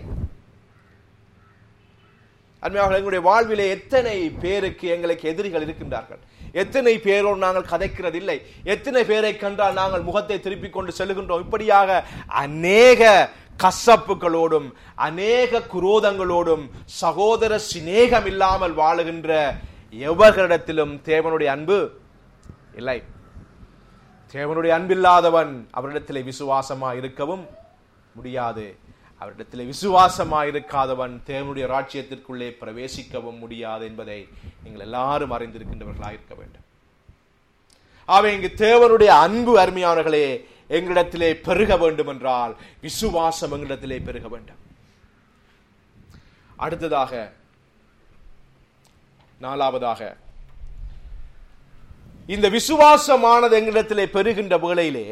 S1: அருமையாக எங்களுடைய வாழ்விலே எத்தனை பேருக்கு எங்களுக்கு எதிரிகள் இருக்கின்றார்கள் எத்தனை பேரோடு நாங்கள் கதைக்கிறதில்லை எத்தனை பேரை கண்டால் நாங்கள் முகத்தை திருப்பிக் கொண்டு செல்லுகின்றோம் இப்படியாக அநேக கசப்புகளோடும் அநேக குரோதங்களோடும் சகோதர சிநேகம் இல்லாமல் வாழுகின்ற எவர்களிடத்திலும் தேவனுடைய அன்பு இல்லை தேவனுடைய அன்பில்லாதவன் அவரிடத்திலே விசுவாசமா இருக்கவும் முடியாது அவரிடத்திலே விசுவாசமா இருக்காதவன் தேவனுடைய ராஜ்யத்திற்குள்ளே பிரவேசிக்கவும் முடியாது என்பதை நீங்கள் எல்லாரும் அறிந்திருக்கின்றவர்களாக இருக்க வேண்டும் ஆக இங்கு தேவனுடைய அன்பு அருமையானவர்களே எங்களிடத்திலே பெருக வேண்டும் என்றால் விசுவாசம் எங்களிடத்திலே பெருக வேண்டும் அடுத்ததாக நாலாவதாக இந்த விசுவாசமானது எங்களிடத்திலே பெறுகின்ற வேளையிலே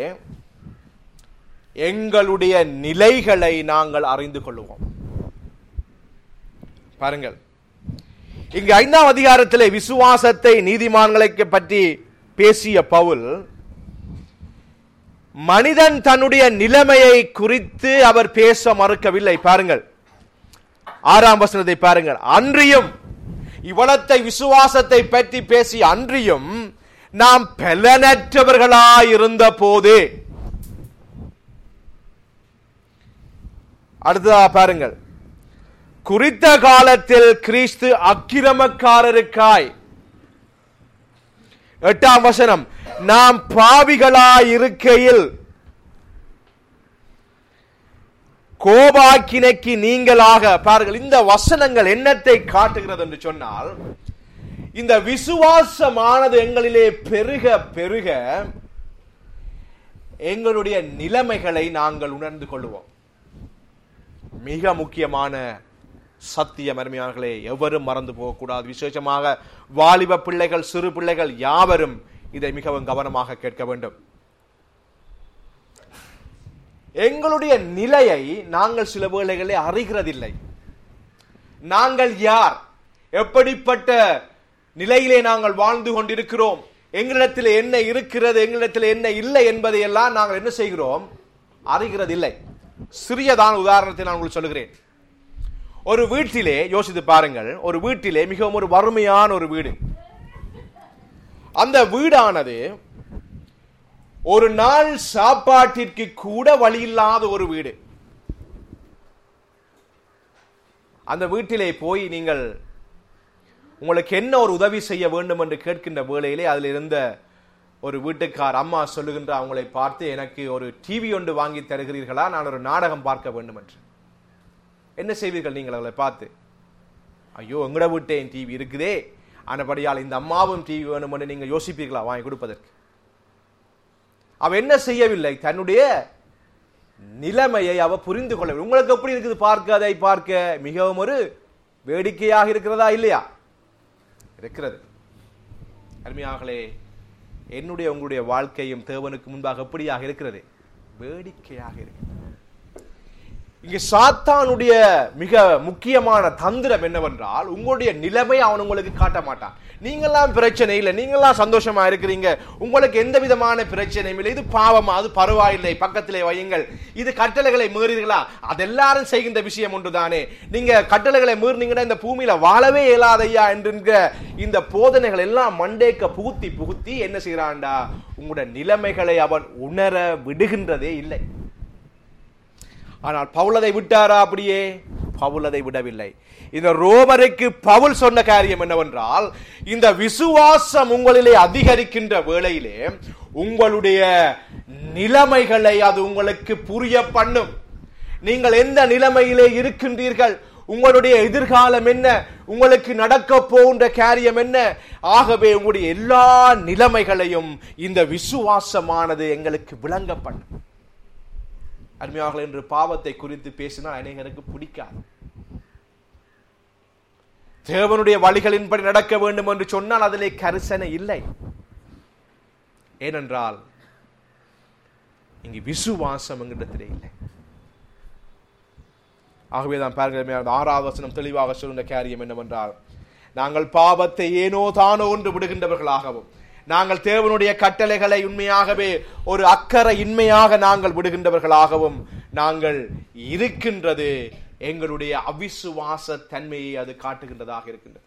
S1: எங்களுடைய நிலைகளை நாங்கள் அறிந்து கொள்வோம் பாருங்கள் இங்கு ஐந்தாம் அதிகாரத்திலே விசுவாசத்தை நீதிமான்களை பற்றி பேசிய பவுல் மனிதன் தன்னுடைய நிலைமையை குறித்து அவர் பேச மறுக்கவில்லை பாருங்கள் ஆறாம் வசனத்தை பாருங்கள் அன்றியும் இவ்வளத்தை விசுவாசத்தை பற்றி பேசி அன்றியும் நாம் பலனற்றவர்களாயிருந்த போது அடுத்ததா பாருங்கள் குறித்த காலத்தில் கிறிஸ்து அக்கிரமக்காரருக்காய் எட்டாம் வசனம் நாம் பாவிகளாய் இருக்கையில் கோபாக்கினைக்கு நீங்களாக பாருங்கள் இந்த வசனங்கள் என்னத்தை காட்டுகிறது என்று சொன்னால் இந்த விசுவாசமானது எங்களிலே பெருக பெருக எங்களுடைய நிலைமைகளை நாங்கள் உணர்ந்து கொள்வோம் மிக முக்கியமான சத்தியம் அருமையானர்களே எவரும் மறந்து போகக்கூடாது விசேஷமாக வாலிப பிள்ளைகள் சிறு பிள்ளைகள் யாவரும் இதை மிகவும் கவனமாக கேட்க வேண்டும் எங்களுடைய நிலையை நாங்கள் சில வேளைகளை அறிகிறதில்லை நாங்கள் யார் எப்படிப்பட்ட நிலையிலே நாங்கள் வாழ்ந்து கொண்டிருக்கிறோம் எங்களிடத்தில் என்ன இருக்கிறது எங்களிடத்தில் என்ன இல்லை என்பதை எல்லாம் நாங்கள் என்ன செய்கிறோம் அறிகிறதில்லை சிறியதான உதாரணத்தை நான் உங்களுக்கு சொல்லுகிறேன் ஒரு வீட்டிலே யோசித்து பாருங்கள் ஒரு வீட்டிலே மிகவும் ஒரு வறுமையான ஒரு வீடு அந்த வீடானது ஒரு நாள் சாப்பாட்டிற்கு கூட வழி இல்லாத ஒரு வீடு அந்த வீட்டிலே போய் நீங்கள் உங்களுக்கு என்ன ஒரு உதவி செய்ய வேண்டும் என்று கேட்கின்ற வேளையிலே அதில் இருந்த ஒரு வீட்டுக்கார் அம்மா சொல்லுகின்ற அவங்களை பார்த்து எனக்கு ஒரு டிவி ஒன்று வாங்கி தருகிறீர்களா நான் ஒரு நாடகம் பார்க்க வேண்டும் என்று என்ன செய்வீர்கள் நீங்கள் அவளை பார்த்து ஐயோ எங்கட வீட்டே என் டிவி இருக்குதே ஆனபடியால் இந்த அம்மாவும் டிவி வேணும் என்று நீங்கள் யோசிப்பீர்களா வாங்கி கொடுப்பதற்கு அவ என்ன செய்யவில்லை தன்னுடைய நிலைமையை அவ புரிந்து கொள்ளவில்லை உங்களுக்கு எப்படி இருக்குது பார்க்க அதை பார்க்க மிகவும் ஒரு வேடிக்கையாக இருக்கிறதா இல்லையா இருக்கிறது அருமையாகலே என்னுடைய உங்களுடைய வாழ்க்கையும் தேவனுக்கு முன்பாக எப்படியாக இருக்கிறது வேடிக்கையாக இருக்கிறது இங்கு சாத்தானுடைய மிக முக்கியமான தந்திரம் என்னவென்றால் உங்களுடைய நிலைமை அவன் உங்களுக்கு காட்ட மாட்டான் நீங்கெல்லாம் பிரச்சனை இல்லை நீங்கெல்லாம் சந்தோஷமா இருக்கிறீங்க உங்களுக்கு எந்த விதமான பிரச்சனையும் இல்லை இது பாவமா அது பரவாயில்லை பக்கத்திலே வையுங்கள் இது கட்டளைகளை மீறீர்களா அது எல்லாரும் செய்கின்ற விஷயம் ஒன்றுதானே நீங்க கட்டளைகளை மீறினீங்கன்னா இந்த பூமியில வாழவே இயலாதையா என்கின்ற இந்த போதனைகள் எல்லாம் மண்டேக்க புகுத்தி புகுத்தி என்ன செய்யறான்டா உங்களுடைய நிலைமைகளை அவன் உணர விடுகின்றதே இல்லை ஆனால் பவுலதை விட்டாரா அப்படியே பவுலதை விடவில்லை இந்த ரோமருக்கு பவுல் சொன்ன காரியம் என்னவென்றால் இந்த விசுவாசம் உங்களிலே அதிகரிக்கின்ற வேளையிலே உங்களுடைய நிலைமைகளை அது உங்களுக்கு புரிய பண்ணும் நீங்கள் எந்த நிலைமையிலே இருக்கின்றீர்கள் உங்களுடைய எதிர்காலம் என்ன உங்களுக்கு நடக்க போகின்ற காரியம் என்ன ஆகவே உங்களுடைய எல்லா நிலைமைகளையும் இந்த விசுவாசமானது எங்களுக்கு விளங்க பண்ணும் அருமையாக என்று பாவத்தை குறித்து பேசினால் அநேகருக்கு பிடிக்காது தேவனுடைய வழிகளின்படி நடக்க வேண்டும் என்று சொன்னால் அதிலே கரிசனை இல்லை ஏனென்றால் இங்கு விசுவாசம் எங்களிடத்திலே இல்லை ஆகவே தான் பாருங்கள் ஆறாவது வசனம் தெளிவாக சொல்லுகின்ற காரியம் என்னவென்றால் நாங்கள் பாவத்தை ஏனோ தானோ ஒன்று விடுகின்றவர்களாகவும் நாங்கள் தேவனுடைய கட்டளைகளை உண்மையாகவே ஒரு அக்கறை இன்மையாக நாங்கள் விடுகின்றவர்களாகவும் நாங்கள் இருக்கின்றது எங்களுடைய அவிசுவாச தன்மையை அது காட்டுகின்றதாக இருக்கின்றது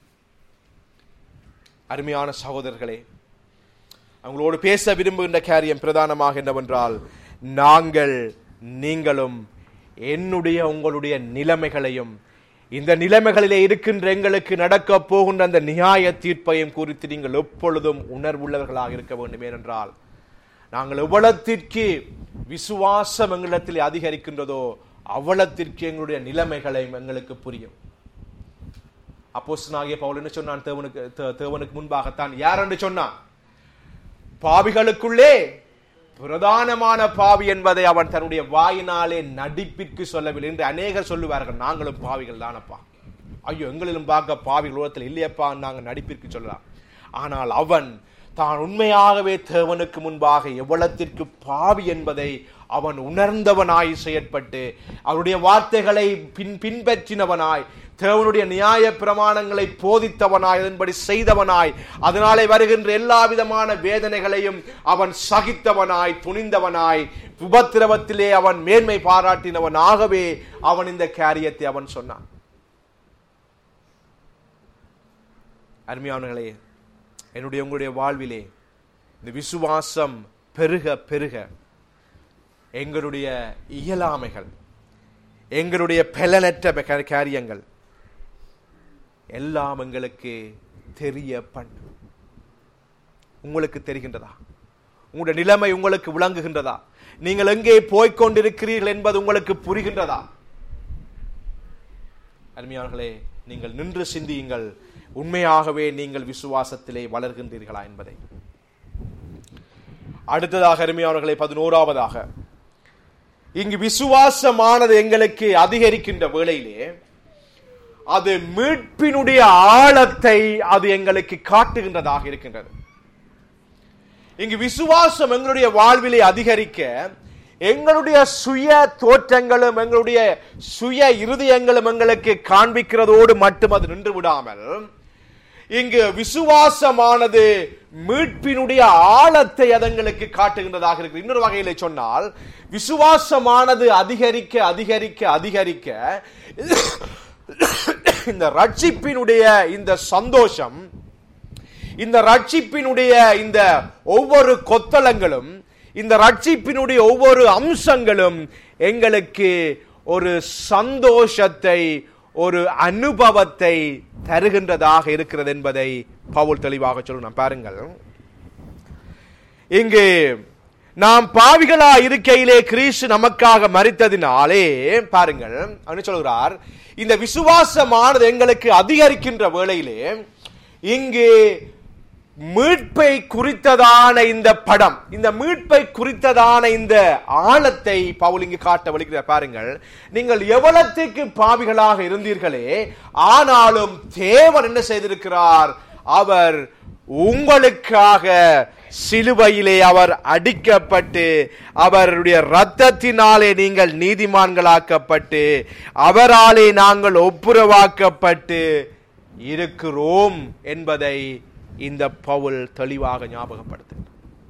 S1: அருமையான சகோதரர்களே அவங்களோடு பேச விரும்புகின்ற காரியம் பிரதானமாக என்னவென்றால் நாங்கள் நீங்களும் என்னுடைய உங்களுடைய நிலைமைகளையும் இந்த நிலைமைகளிலே இருக்கின்ற எங்களுக்கு நடக்க போகின்ற அந்த நியாய தீர்ப்பையும் குறித்து நீங்கள் எப்பொழுதும் உணர்வுள்ளவர்களாக இருக்க வேண்டும் ஏனென்றால் நாங்கள் எவ்வளத்திற்கு விசுவாசம் எங்களிடத்தில் அதிகரிக்கின்றதோ அவ்வளத்திற்கு எங்களுடைய நிலைமைகளையும் எங்களுக்கு புரியும் அப்போஸ்தலனாகிய பவுல் என்ன சொன்னான் தேவனுக்கு தே- தேவனுக்கு முன்பாகத்தான் யார் என்று சொன்னான் பாவிகளுக்குள்ளே பிரதானமான பாவி என்பதை அவன் தன்னுடைய வாயினாலே நடிப்பிற்கு சொல்லவில்லை என்று அநேகர் சொல்லுவார்கள் நாங்களும் பாவிகள் தானப்பா ஐயோ எங்களிலும் பார்க்க பாவிகள் உலகத்தில் இல்லையப்பா நாங்க நடிப்பிற்கு சொல்லலாம் ஆனால் அவன் தான் உண்மையாகவே தேவனுக்கு முன்பாக எவ்வளத்திற்கு பாவி என்பதை அவன் உணர்ந்தவனாய் செயற்பட்டு அவருடைய வார்த்தைகளை பின் பின்பற்றினவனாய் தேவனுடைய நியாய பிரமாணங்களை போதித்தவனாய் அதன்படி செய்தவனாய் அதனாலே வருகின்ற எல்லா விதமான வேதனைகளையும் அவன் சகித்தவனாய் துணிந்தவனாய் உபத்திரவத்திலே அவன் மேன்மை பாராட்டினவனாகவே அவன் இந்த காரியத்தை அவன் சொன்னான் அருமையானவர்களே என்னுடைய உங்களுடைய வாழ்விலே இந்த விசுவாசம் பெருக பெருக எங்களுடைய இயலாமைகள் எங்களுடைய பலனற்ற ப- காரியங்கள் எல்லாம் எங்களுக்கு தெரிய பண்ணும் உங்களுக்கு தெரிகின்றதா உங்களுடைய நிலைமை உங்களுக்கு விளங்குகின்றதா நீங்கள் எங்கே போய்க் கொண்டிருக்கிறீர்கள் என்பது உங்களுக்கு புரிகின்றதா அருமையானவர்களே நீங்கள் நின்று சிந்தியுங்கள் உண்மையாகவே நீங்கள் விசுவாசத்திலே வளர்கின்றீர்களா என்பதை அடுத்ததாக அருமையானவர்களே பதினோராவதாக இங்கு விசுவாசமானது எங்களுக்கு அதிகரிக்கின்ற வேளையிலே அது மீட்பினுடைய ஆழத்தை அது எங்களுக்கு காட்டுகின்றதாக இருக்கின்றது இங்கு விசுவாசம் எங்களுடைய வாழ்விலே அதிகரிக்க எங்களுடைய சுய தோற்றங்களும் எங்களுடைய சுய இருதயங்களும் எங்களுக்கு காண்பிக்கிறதோடு மட்டும் அது நின்று விடாமல் இங்கு விசுவாசமானது மீட்பினுடைய ஆழத்தை அது எங்களுக்கு காட்டுகின்றதாக இருக்கு இன்னொரு வகையில சொன்னால் விசுவாசமானது அதிகரிக்க அதிகரிக்க அதிகரிக்க இந்த ரட்சிப்பினுடைய இந்த சந்தோஷம் இந்த ரட்சிப்பினுடைய இந்த ஒவ்வொரு கொத்தளங்களும் இந்த ரட்சிப்பினுடைய ஒவ்வொரு அம்சங்களும் எங்களுக்கு ஒரு சந்தோஷத்தை ஒரு அனுபவத்தை தருகின்றதாக இருக்கிறது என்பதை பவுல் தெளிவாக சொல்லணும் பாருங்கள் இங்கு நாம் பாவிகளா இருக்கையிலே கிறிஸ்து நமக்காக மரித்ததினாலே பாருங்கள் அப்படின்னு சொல்கிறார் இந்த விசுவாசமானது எங்களுக்கு அதிகரிக்கின்ற வேளையிலே இங்கு மீட்பை குறித்ததான இந்த படம் இந்த மீட்பை குறித்ததான இந்த ஆழத்தை பவுல் இங்கு காட்ட வலிக்கிறார் பாருங்கள் நீங்கள் எவ்வளத்துக்கு பாவிகளாக இருந்தீர்களே ஆனாலும் தேவன் என்ன செய்திருக்கிறார் அவர் உங்களுக்காக சிலுவையிலே அவர் அடிக்கப்பட்டு அவருடைய இரத்தத்தினாலே நீங்கள் நீதிமான்களாக்கப்பட்டு அவராலே நாங்கள் ஒப்புரவாக்கப்பட்டு இருக்கிறோம் என்பதை இந்த பவுல் தெளிவாக ஞாபகப்படுத்துகிறார்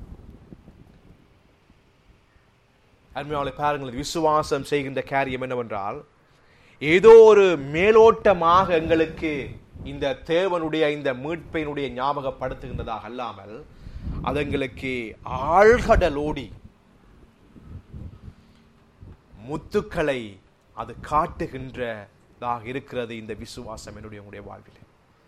S1: அருமையாளை பாருங்கள் விசுவாசம் செய்கின்ற காரியம் என்னவென்றால் ஏதோ ஒரு மேலோட்டமாக எங்களுக்கு இந்த தேவனுடைய இந்த மீட்பினுடைய ஞாபகப்படுத்துகின்றதாக அல்லாமல் அது எங்களுக்கு ஆழ்கடலோடி முத்துக்களை அது காட்டுகின்றதாக இருக்கிறது இந்த விசுவாசம் என்னுடைய உங்களுடைய வாழ்வில்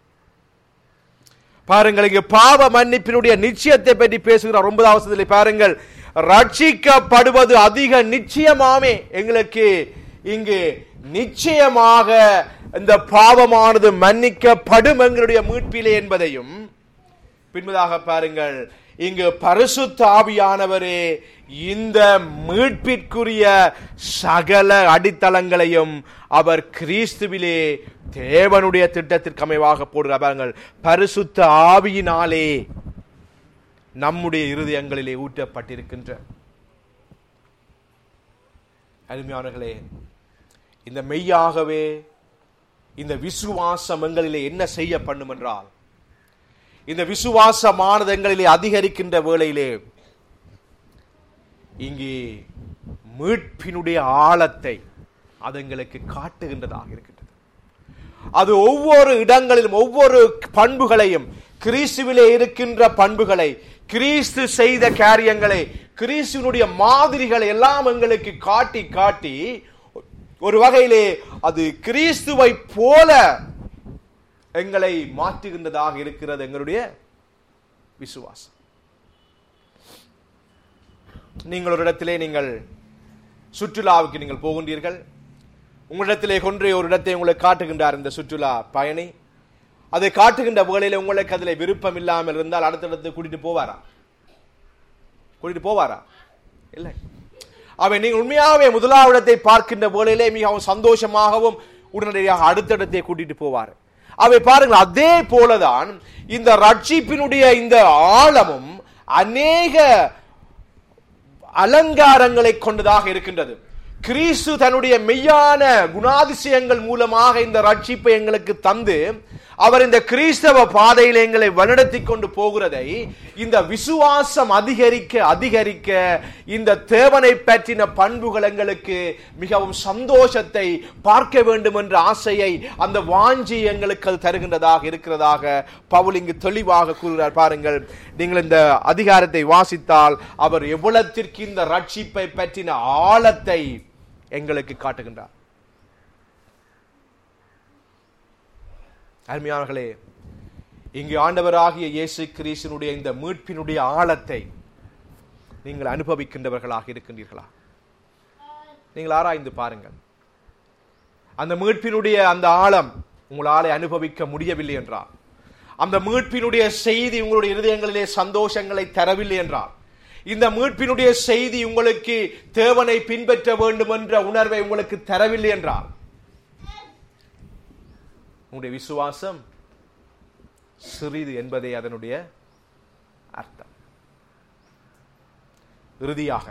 S1: பாருங்கள் இங்கு பாவ மன்னிப்பினுடைய நிச்சயத்தை பற்றி பேசுகிறார் ஒன்பதாவது வசனத்திலே பாருங்கள் ரட்சிக்கப்படுவது அதிக நிச்சயமாமே எங்களுக்கு இங்கு நிச்சயமாக இந்த பாவமானது மன்னிக்கப்படும் எங்களுடைய மீட்பிலே என்பதையும் பின்பதாக பாருங்கள் இங்கு பரிசுத்த ஆவியானவரே இந்த மீட்பிற்குரிய சகல அடித்தளங்களையும் அவர் கிறிஸ்துவிலே தேவனுடைய திட்டத்திற்கு அமைவாக போடுகிறார் பாருங்கள் பரிசுத்த ஆவியினாலே நம்முடைய இருதயங்களிலே ஊற்றப்பட்டிருக்கின்ற அருமையானர்களே இந்த மெய்யாகவே இந்த விசுவாசம் எங்களிலே என்ன செய்ய பண்ணும் என்றால் இந்த விசுவாசமானது எங்களிலே அதிகரிக்கின்ற வேளையிலே இங்கே மீட்பினுடைய ஆழத்தை அது எங்களுக்கு காட்டுகின்றதாக இருக்கின்றது அது ஒவ்வொரு இடங்களிலும் ஒவ்வொரு பண்புகளையும் கிறிஸ்துவிலே இருக்கின்ற பண்புகளை கிறிஸ்து செய்த காரியங்களை கிறிஸ்துவனுடைய மாதிரிகளை எல்லாம் எங்களுக்கு காட்டி காட்டி ஒரு வகையிலே அது கிறிஸ்துவை போல எங்களை மாற்றுகின்றதாக இருக்கிறது எங்களுடைய விசுவாசம் நீங்கள் ஒரு இடத்திலே நீங்கள் சுற்றுலாவுக்கு நீங்கள் போகின்றீர்கள் உங்களிடத்திலே கொன்றே ஒரு இடத்தை உங்களுக்கு காட்டுகின்றார் இந்த சுற்றுலா பயணி அதை காட்டுகின்ற வேளையில உங்களுக்கு அதில் விருப்பம் இல்லாமல் இருந்தால் அடுத்த இடத்துக்கு கூட்டிட்டு போவாரா கூட்டிட்டு போவாரா இல்லை அவன் நீங்கள் உண்மையாகவே முதலாவது இடத்தை பார்க்கின்ற வேளையிலே மிகவும் சந்தோஷமாகவும் உடனடியாக அடுத்த இடத்தை கூட்டிட்டு போவார் அவை பாருங்கள் அதே போலதான் இந்த ரட்சிப்பினுடைய இந்த ஆழமும் அநேக அலங்காரங்களை கொண்டதாக இருக்கின்றது கிறிஸ்து தன்னுடைய மெய்யான குணாதிசயங்கள் மூலமாக இந்த ரட்சிப்பை எங்களுக்கு தந்து அவர் இந்த கிறிஸ்தவ பாதையில் எங்களை வழிநடத்தி கொண்டு போகிறதை இந்த விசுவாசம் அதிகரிக்க அதிகரிக்க இந்த தேவனை பற்றின பண்புகள் எங்களுக்கு மிகவும் சந்தோஷத்தை பார்க்க வேண்டும் என்ற ஆசையை அந்த வாஞ்சி எங்களுக்கு அது தருகின்றதாக இருக்கிறதாக பவுல் இங்கு தெளிவாக கூறுகிறார் பாருங்கள் நீங்கள் இந்த அதிகாரத்தை வாசித்தால் அவர் எவ்வளத்திற்கு இந்த ரட்சிப்பை பற்றின ஆழத்தை எங்களுக்கு காட்டுகின்றார் அருமையானர்களே இங்கு ஆண்டவராகிய இயேசு கிறிஸ்தனுடைய இந்த மீட்பினுடைய ஆழத்தை நீங்கள் அனுபவிக்கின்றவர்களாக இருக்கின்றீர்களா நீங்கள் ஆராய்ந்து பாருங்கள் அந்த மீட்பினுடைய அந்த ஆழம் உங்களாலே அனுபவிக்க முடியவில்லை என்றால் அந்த மீட்பினுடைய செய்தி உங்களுடைய இருதயங்களிலே சந்தோஷங்களை தரவில்லை என்றால் இந்த மீட்பினுடைய செய்தி உங்களுக்கு தேவனை பின்பற்ற வேண்டும் என்ற உணர்வை உங்களுக்கு தரவில்லை என்றால் உங்களுடைய விசுவாசம் சிறிது என்பதே அதனுடைய அர்த்தம் இறுதியாக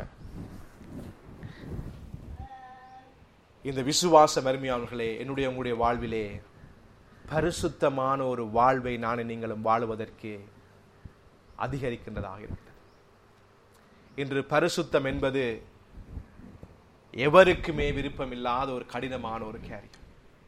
S1: இந்த விசுவாசம் அருமையானவர்களே என்னுடைய உங்களுடைய வாழ்விலே பரிசுத்தமான ஒரு வாழ்வை நானும் நீங்களும் வாழுவதற்கு அதிகரிக்கின்றதாக இருக்கிறது இன்று பரிசுத்தம் என்பது எவருக்குமே விருப்பமில்லாத ஒரு கடினமான ஒரு காரியம்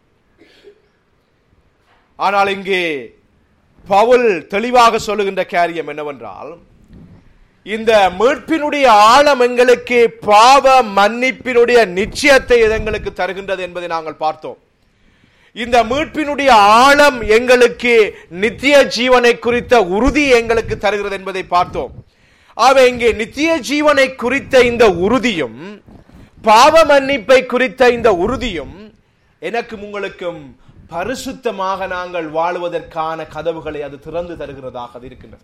S1: ஆனால் இங்கே பவுல் தெளிவாக சொல்லுகின்ற காரியம் என்னவென்றால் இந்த மீட்பினுடைய ஆழம் எங்களுக்கு பாவ மன்னிப்பினுடைய நிச்சயத்தை இது எங்களுக்கு தருகின்றது என்பதை நாங்கள் பார்த்தோம் இந்த மீட்பினுடைய ஆழம் எங்களுக்கு நித்திய ஜீவனை குறித்த உறுதி எங்களுக்கு தருகிறது என்பதை பார்த்தோம் ஆக இங்கே நித்திய ஜீவனை குறித்த இந்த உறுதியும் பாவ மன்னிப்பை குறித்த இந்த உறுதியும் எனக்கும் உங்களுக்கும் பரிசுத்தமாக நாங்கள் வாழுவதற்கான கதவுகளை அது திறந்து தருகிறதாக அது இருக்கின்றது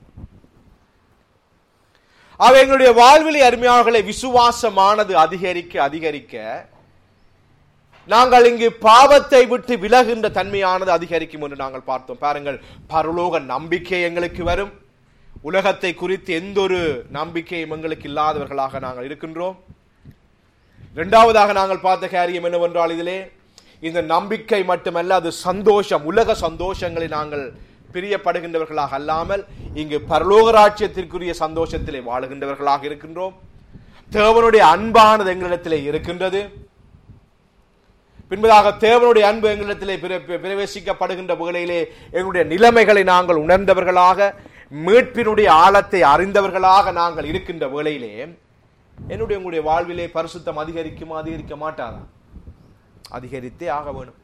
S1: அவை எங்களுடைய வாழ்விலை அருமையாளர்களை விசுவாசமானது அதிகரிக்க அதிகரிக்க நாங்கள் இங்கு பாவத்தை விட்டு விலகின்ற தன்மையானது அதிகரிக்கும் என்று நாங்கள் பார்த்தோம் பாருங்கள் பரலோக நம்பிக்கை எங்களுக்கு வரும் உலகத்தை குறித்து எந்த ஒரு நம்பிக்கையும் எங்களுக்கு இல்லாதவர்களாக நாங்கள் இருக்கின்றோம் இரண்டாவதாக நாங்கள் பார்த்த காரியம் என்னவென்றால் இதிலே இந்த நம்பிக்கை மட்டுமல்ல அது சந்தோஷம் உலக சந்தோஷங்களை நாங்கள் பிரியப்படுகின்றவர்களாக அல்லாமல் இங்கு பரலோக ராட்சியத்திற்குரிய சந்தோஷத்திலே வாழுகின்றவர்களாக இருக்கின்றோம் தேவனுடைய அன்பானது எங்களிடத்திலே இருக்கின்றது பின்பதாக தேவனுடைய அன்பு எங்களிடத்திலே பிரவேசிக்கப்படுகின்ற வேளையிலே எங்களுடைய நிலைமைகளை நாங்கள் உணர்ந்தவர்களாக மீட்பினுடைய ஆழத்தை அறிந்தவர்களாக நாங்கள் இருக்கின்ற வேளையிலே என்னுடைய உங்களுடைய வாழ்விலே பரிசுத்தம் அதிகரிக்குமா அதிகரிக்க மாட்டாதா அதிகரித்தே ஆக வேணும்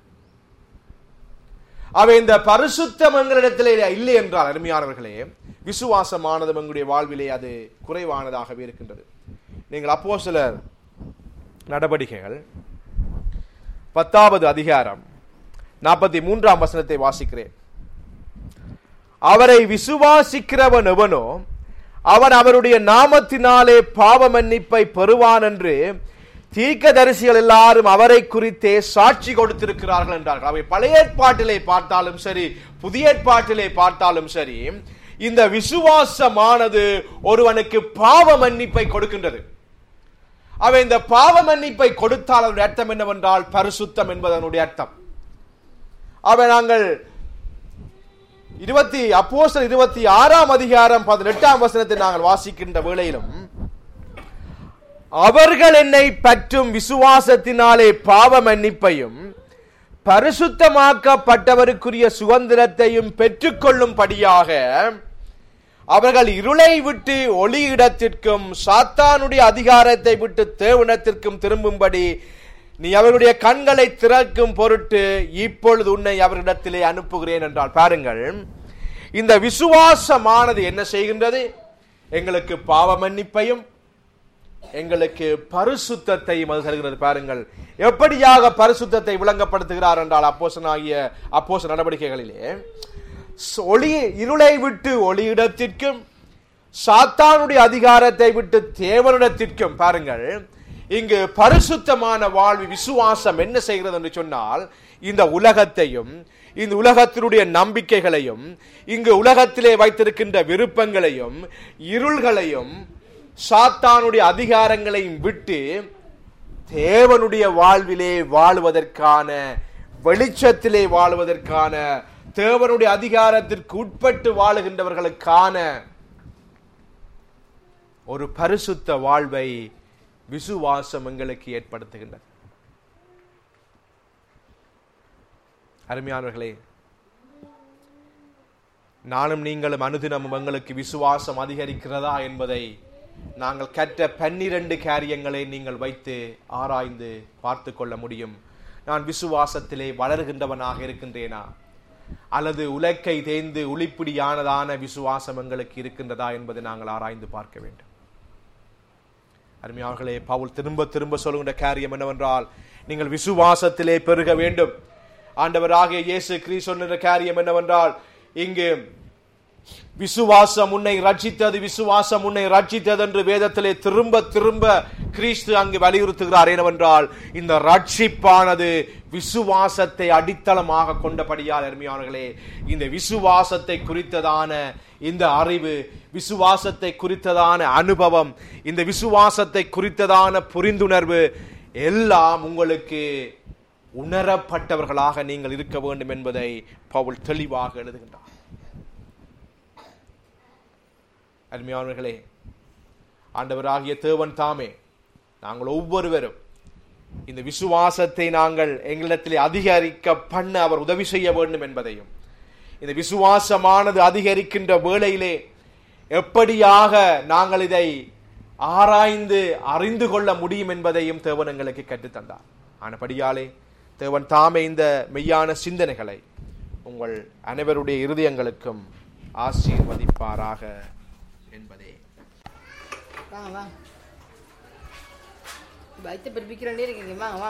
S1: அவை இந்த பரிசுத்தம் எங்களிடத்திலே இல்லை என்றால் அருமையானவர்களே விசுவாசமானது எங்களுடைய வாழ்விலே அது குறைவானதாகவே இருக்கின்றது நீங்கள் அப்போ சிலர் நடவடிக்கைகள் பத்தாவது அதிகாரம் நாற்பத்தி மூன்றாம் வசனத்தை வாசிக்கிறேன் அவரை விசுவாசிக்கிறவன் எவனோ அவன் அவருடைய நாமத்தினாலே பாவ மன்னிப்பை பெறுவான் என்று தீர்க்கதரிசிகள் எல்லாரும் அவரை குறித்தே சாட்சி கொடுத்திருக்கிறார்கள் என்றார்கள் அவை பழைய ஏற்பாட்டிலே பார்த்தாலும் சரி புதிய ஏற்பாட்டிலே பார்த்தாலும் சரி இந்த விசுவாசமானது ஒருவனுக்கு பாவ மன்னிப்பை கொடுக்கின்றது அவை இந்த பாவ மன்னிப்பை கொடுத்தால் அதனுடைய அர்த்தம் என்னவென்றால் பரிசுத்தம் என்பது அதனுடைய அர்த்தம் அவை நாங்கள் இருபத்தி அப்போஸ்தலர் இருபத்தி ஆறாம் அதிகாரம் பதினெட்டாம் வசனத்தை நாங்கள் வாசிக்கின்ற வேளையிலும் அவர்கள் என்னை பற்றும் விசுவாசத்தினாலே பாவ மன்னிப்பையும் பரிசுத்தமாக்கப்பட்டவருக்குரிய சுதந்திரத்தையும் பெற்றுக்கொள்ளும்படியாக அவர்கள் இருளை விட்டு ஒளி இடத்திற்கும் சாத்தானுடைய அதிகாரத்தை விட்டு தேவனத்திற்கும் திரும்பும்படி நீ அவருடைய கண்களை திறக்கும் பொருட்டு இப்பொழுது உன்னை அவரிடத்திலே அனுப்புகிறேன் என்றால் பாருங்கள் இந்த விசுவாசமானது என்ன செய்கின்றது எங்களுக்கு பாவ மன்னிப்பையும் எங்களுக்கு பரிசுத்தத்தையும் அது தருகிறது பாருங்கள் எப்படியாக பரிசுத்தத்தை விளங்கப்படுத்துகிறார் என்றால் அப்போசனாகிய அப்போச நடவடிக்கைகளிலே ஸ்- ஒளி இருளை விட்டு ஒளியிடத்திற்கும் சாத்தானுடைய அதிகாரத்தை விட்டு தேவனிடத்திற்கும் பாருங்கள் இங்கு பரிசுத்தமான வாழ்வு விசுவாசம் என்ன செய்கிறது என்று சொன்னால் இந்த உலகத்தையும் இந்த உலகத்தினுடைய நம்பிக்கைகளையும் இங்கு உலகத்திலே வைத்திருக்கின்ற விருப்பங்களையும் இருள்களையும் சாத்தானுடைய அதிகாரங்களையும் விட்டு தேவனுடைய வாழ்விலே வாழுவதற்கான வெளிச்சத்திலே வாழுவதற்கான தேவனுடைய அதிகாரத்திற்கு உட்பட்டு வாழுகின்றவர்களுக்கான ஒரு பரிசுத்த வாழ்வை விசுவாசம் எங்களுக்கு ஏற்படுத்துகின்றது அருமையானவர்களே நானும் நீங்களும் அனுதினமும் எங்களுக்கு விசுவாசம் அதிகரிக்கிறதா என்பதை நாங்கள் கற்ற பன்னிரண்டு காரியங்களை நீங்கள் வைத்து ஆராய்ந்து பார்த்து கொள்ள முடியும் நான் விசுவாசத்திலே வளர்கின்றவனாக இருக்கின்றேனா அல்லது உலக்கை தேய்ந்து உளிப்பிடியானதான விசுவாசம் எங்களுக்கு இருக்கின்றதா என்பதை நாங்கள் ஆராய்ந்து பார்க்க வேண்டும் அருமையாளர்களே பவுல் திரும்ப திரும்ப சொல்லுகின்ற காரியம் என்னவென்றால் நீங்கள் விசுவாசத்திலே பெருக வேண்டும் ஆண்டவராகிய இயேசு கிறிஸ்து சொன்ன காரியம் என்னவென்றால் இங்கு விசுவாசம் உன்னை ரட்சித்தது விசுவாசம் உன்னை ரட்சித்தது என்று வேதத்திலே திரும்ப திரும்ப கிறிஸ்து அங்கு வலியுறுத்துகிறார் என்னவென்றால் இந்த ரட்சிப்பானது விசுவாசத்தை அடித்தளமாக கொண்டபடியால் அருமையானவர்களே இந்த விசுவாசத்தை குறித்ததான இந்த அறிவு விசுவாசத்தை குறித்ததான அனுபவம் இந்த விசுவாசத்தை குறித்ததான புரிந்துணர்வு எல்லாம் உங்களுக்கு உணரப்பட்டவர்களாக நீங்கள் இருக்க வேண்டும் என்பதை பவுல் தெளிவாக எழுதுகின்றார் அருமையானவர்களே ஆண்டவராகிய தேவன் தாமே நாங்கள் ஒவ்வொருவரும் இந்த விசுவாசத்தை நாங்கள் எங்களிடத்திலே அதிகரிக்க பண்ண அவர் உதவி செய்ய வேண்டும் என்பதையும் இந்த விசுவாசமானது அதிகரிக்கின்ற வேளையிலே எப்படியாக நாங்கள் இதை ஆராய்ந்து அறிந்து கொள்ள முடியும் என்பதையும் தேவன் எங்களுக்கு கற்றுத்தந்தார் ஆனபடியாலே தேவன் தாமே இந்த மெய்யான சிந்தனைகளை உங்கள் அனைவருடைய இருதயங்களுக்கும் ஆசீர்வதிப்பாராக என்பதே
S2: வாங்க வாங்க வைத்து பிடிப்பிக்கிறோண்டே இருக்கீங்க வாங்க வாங்க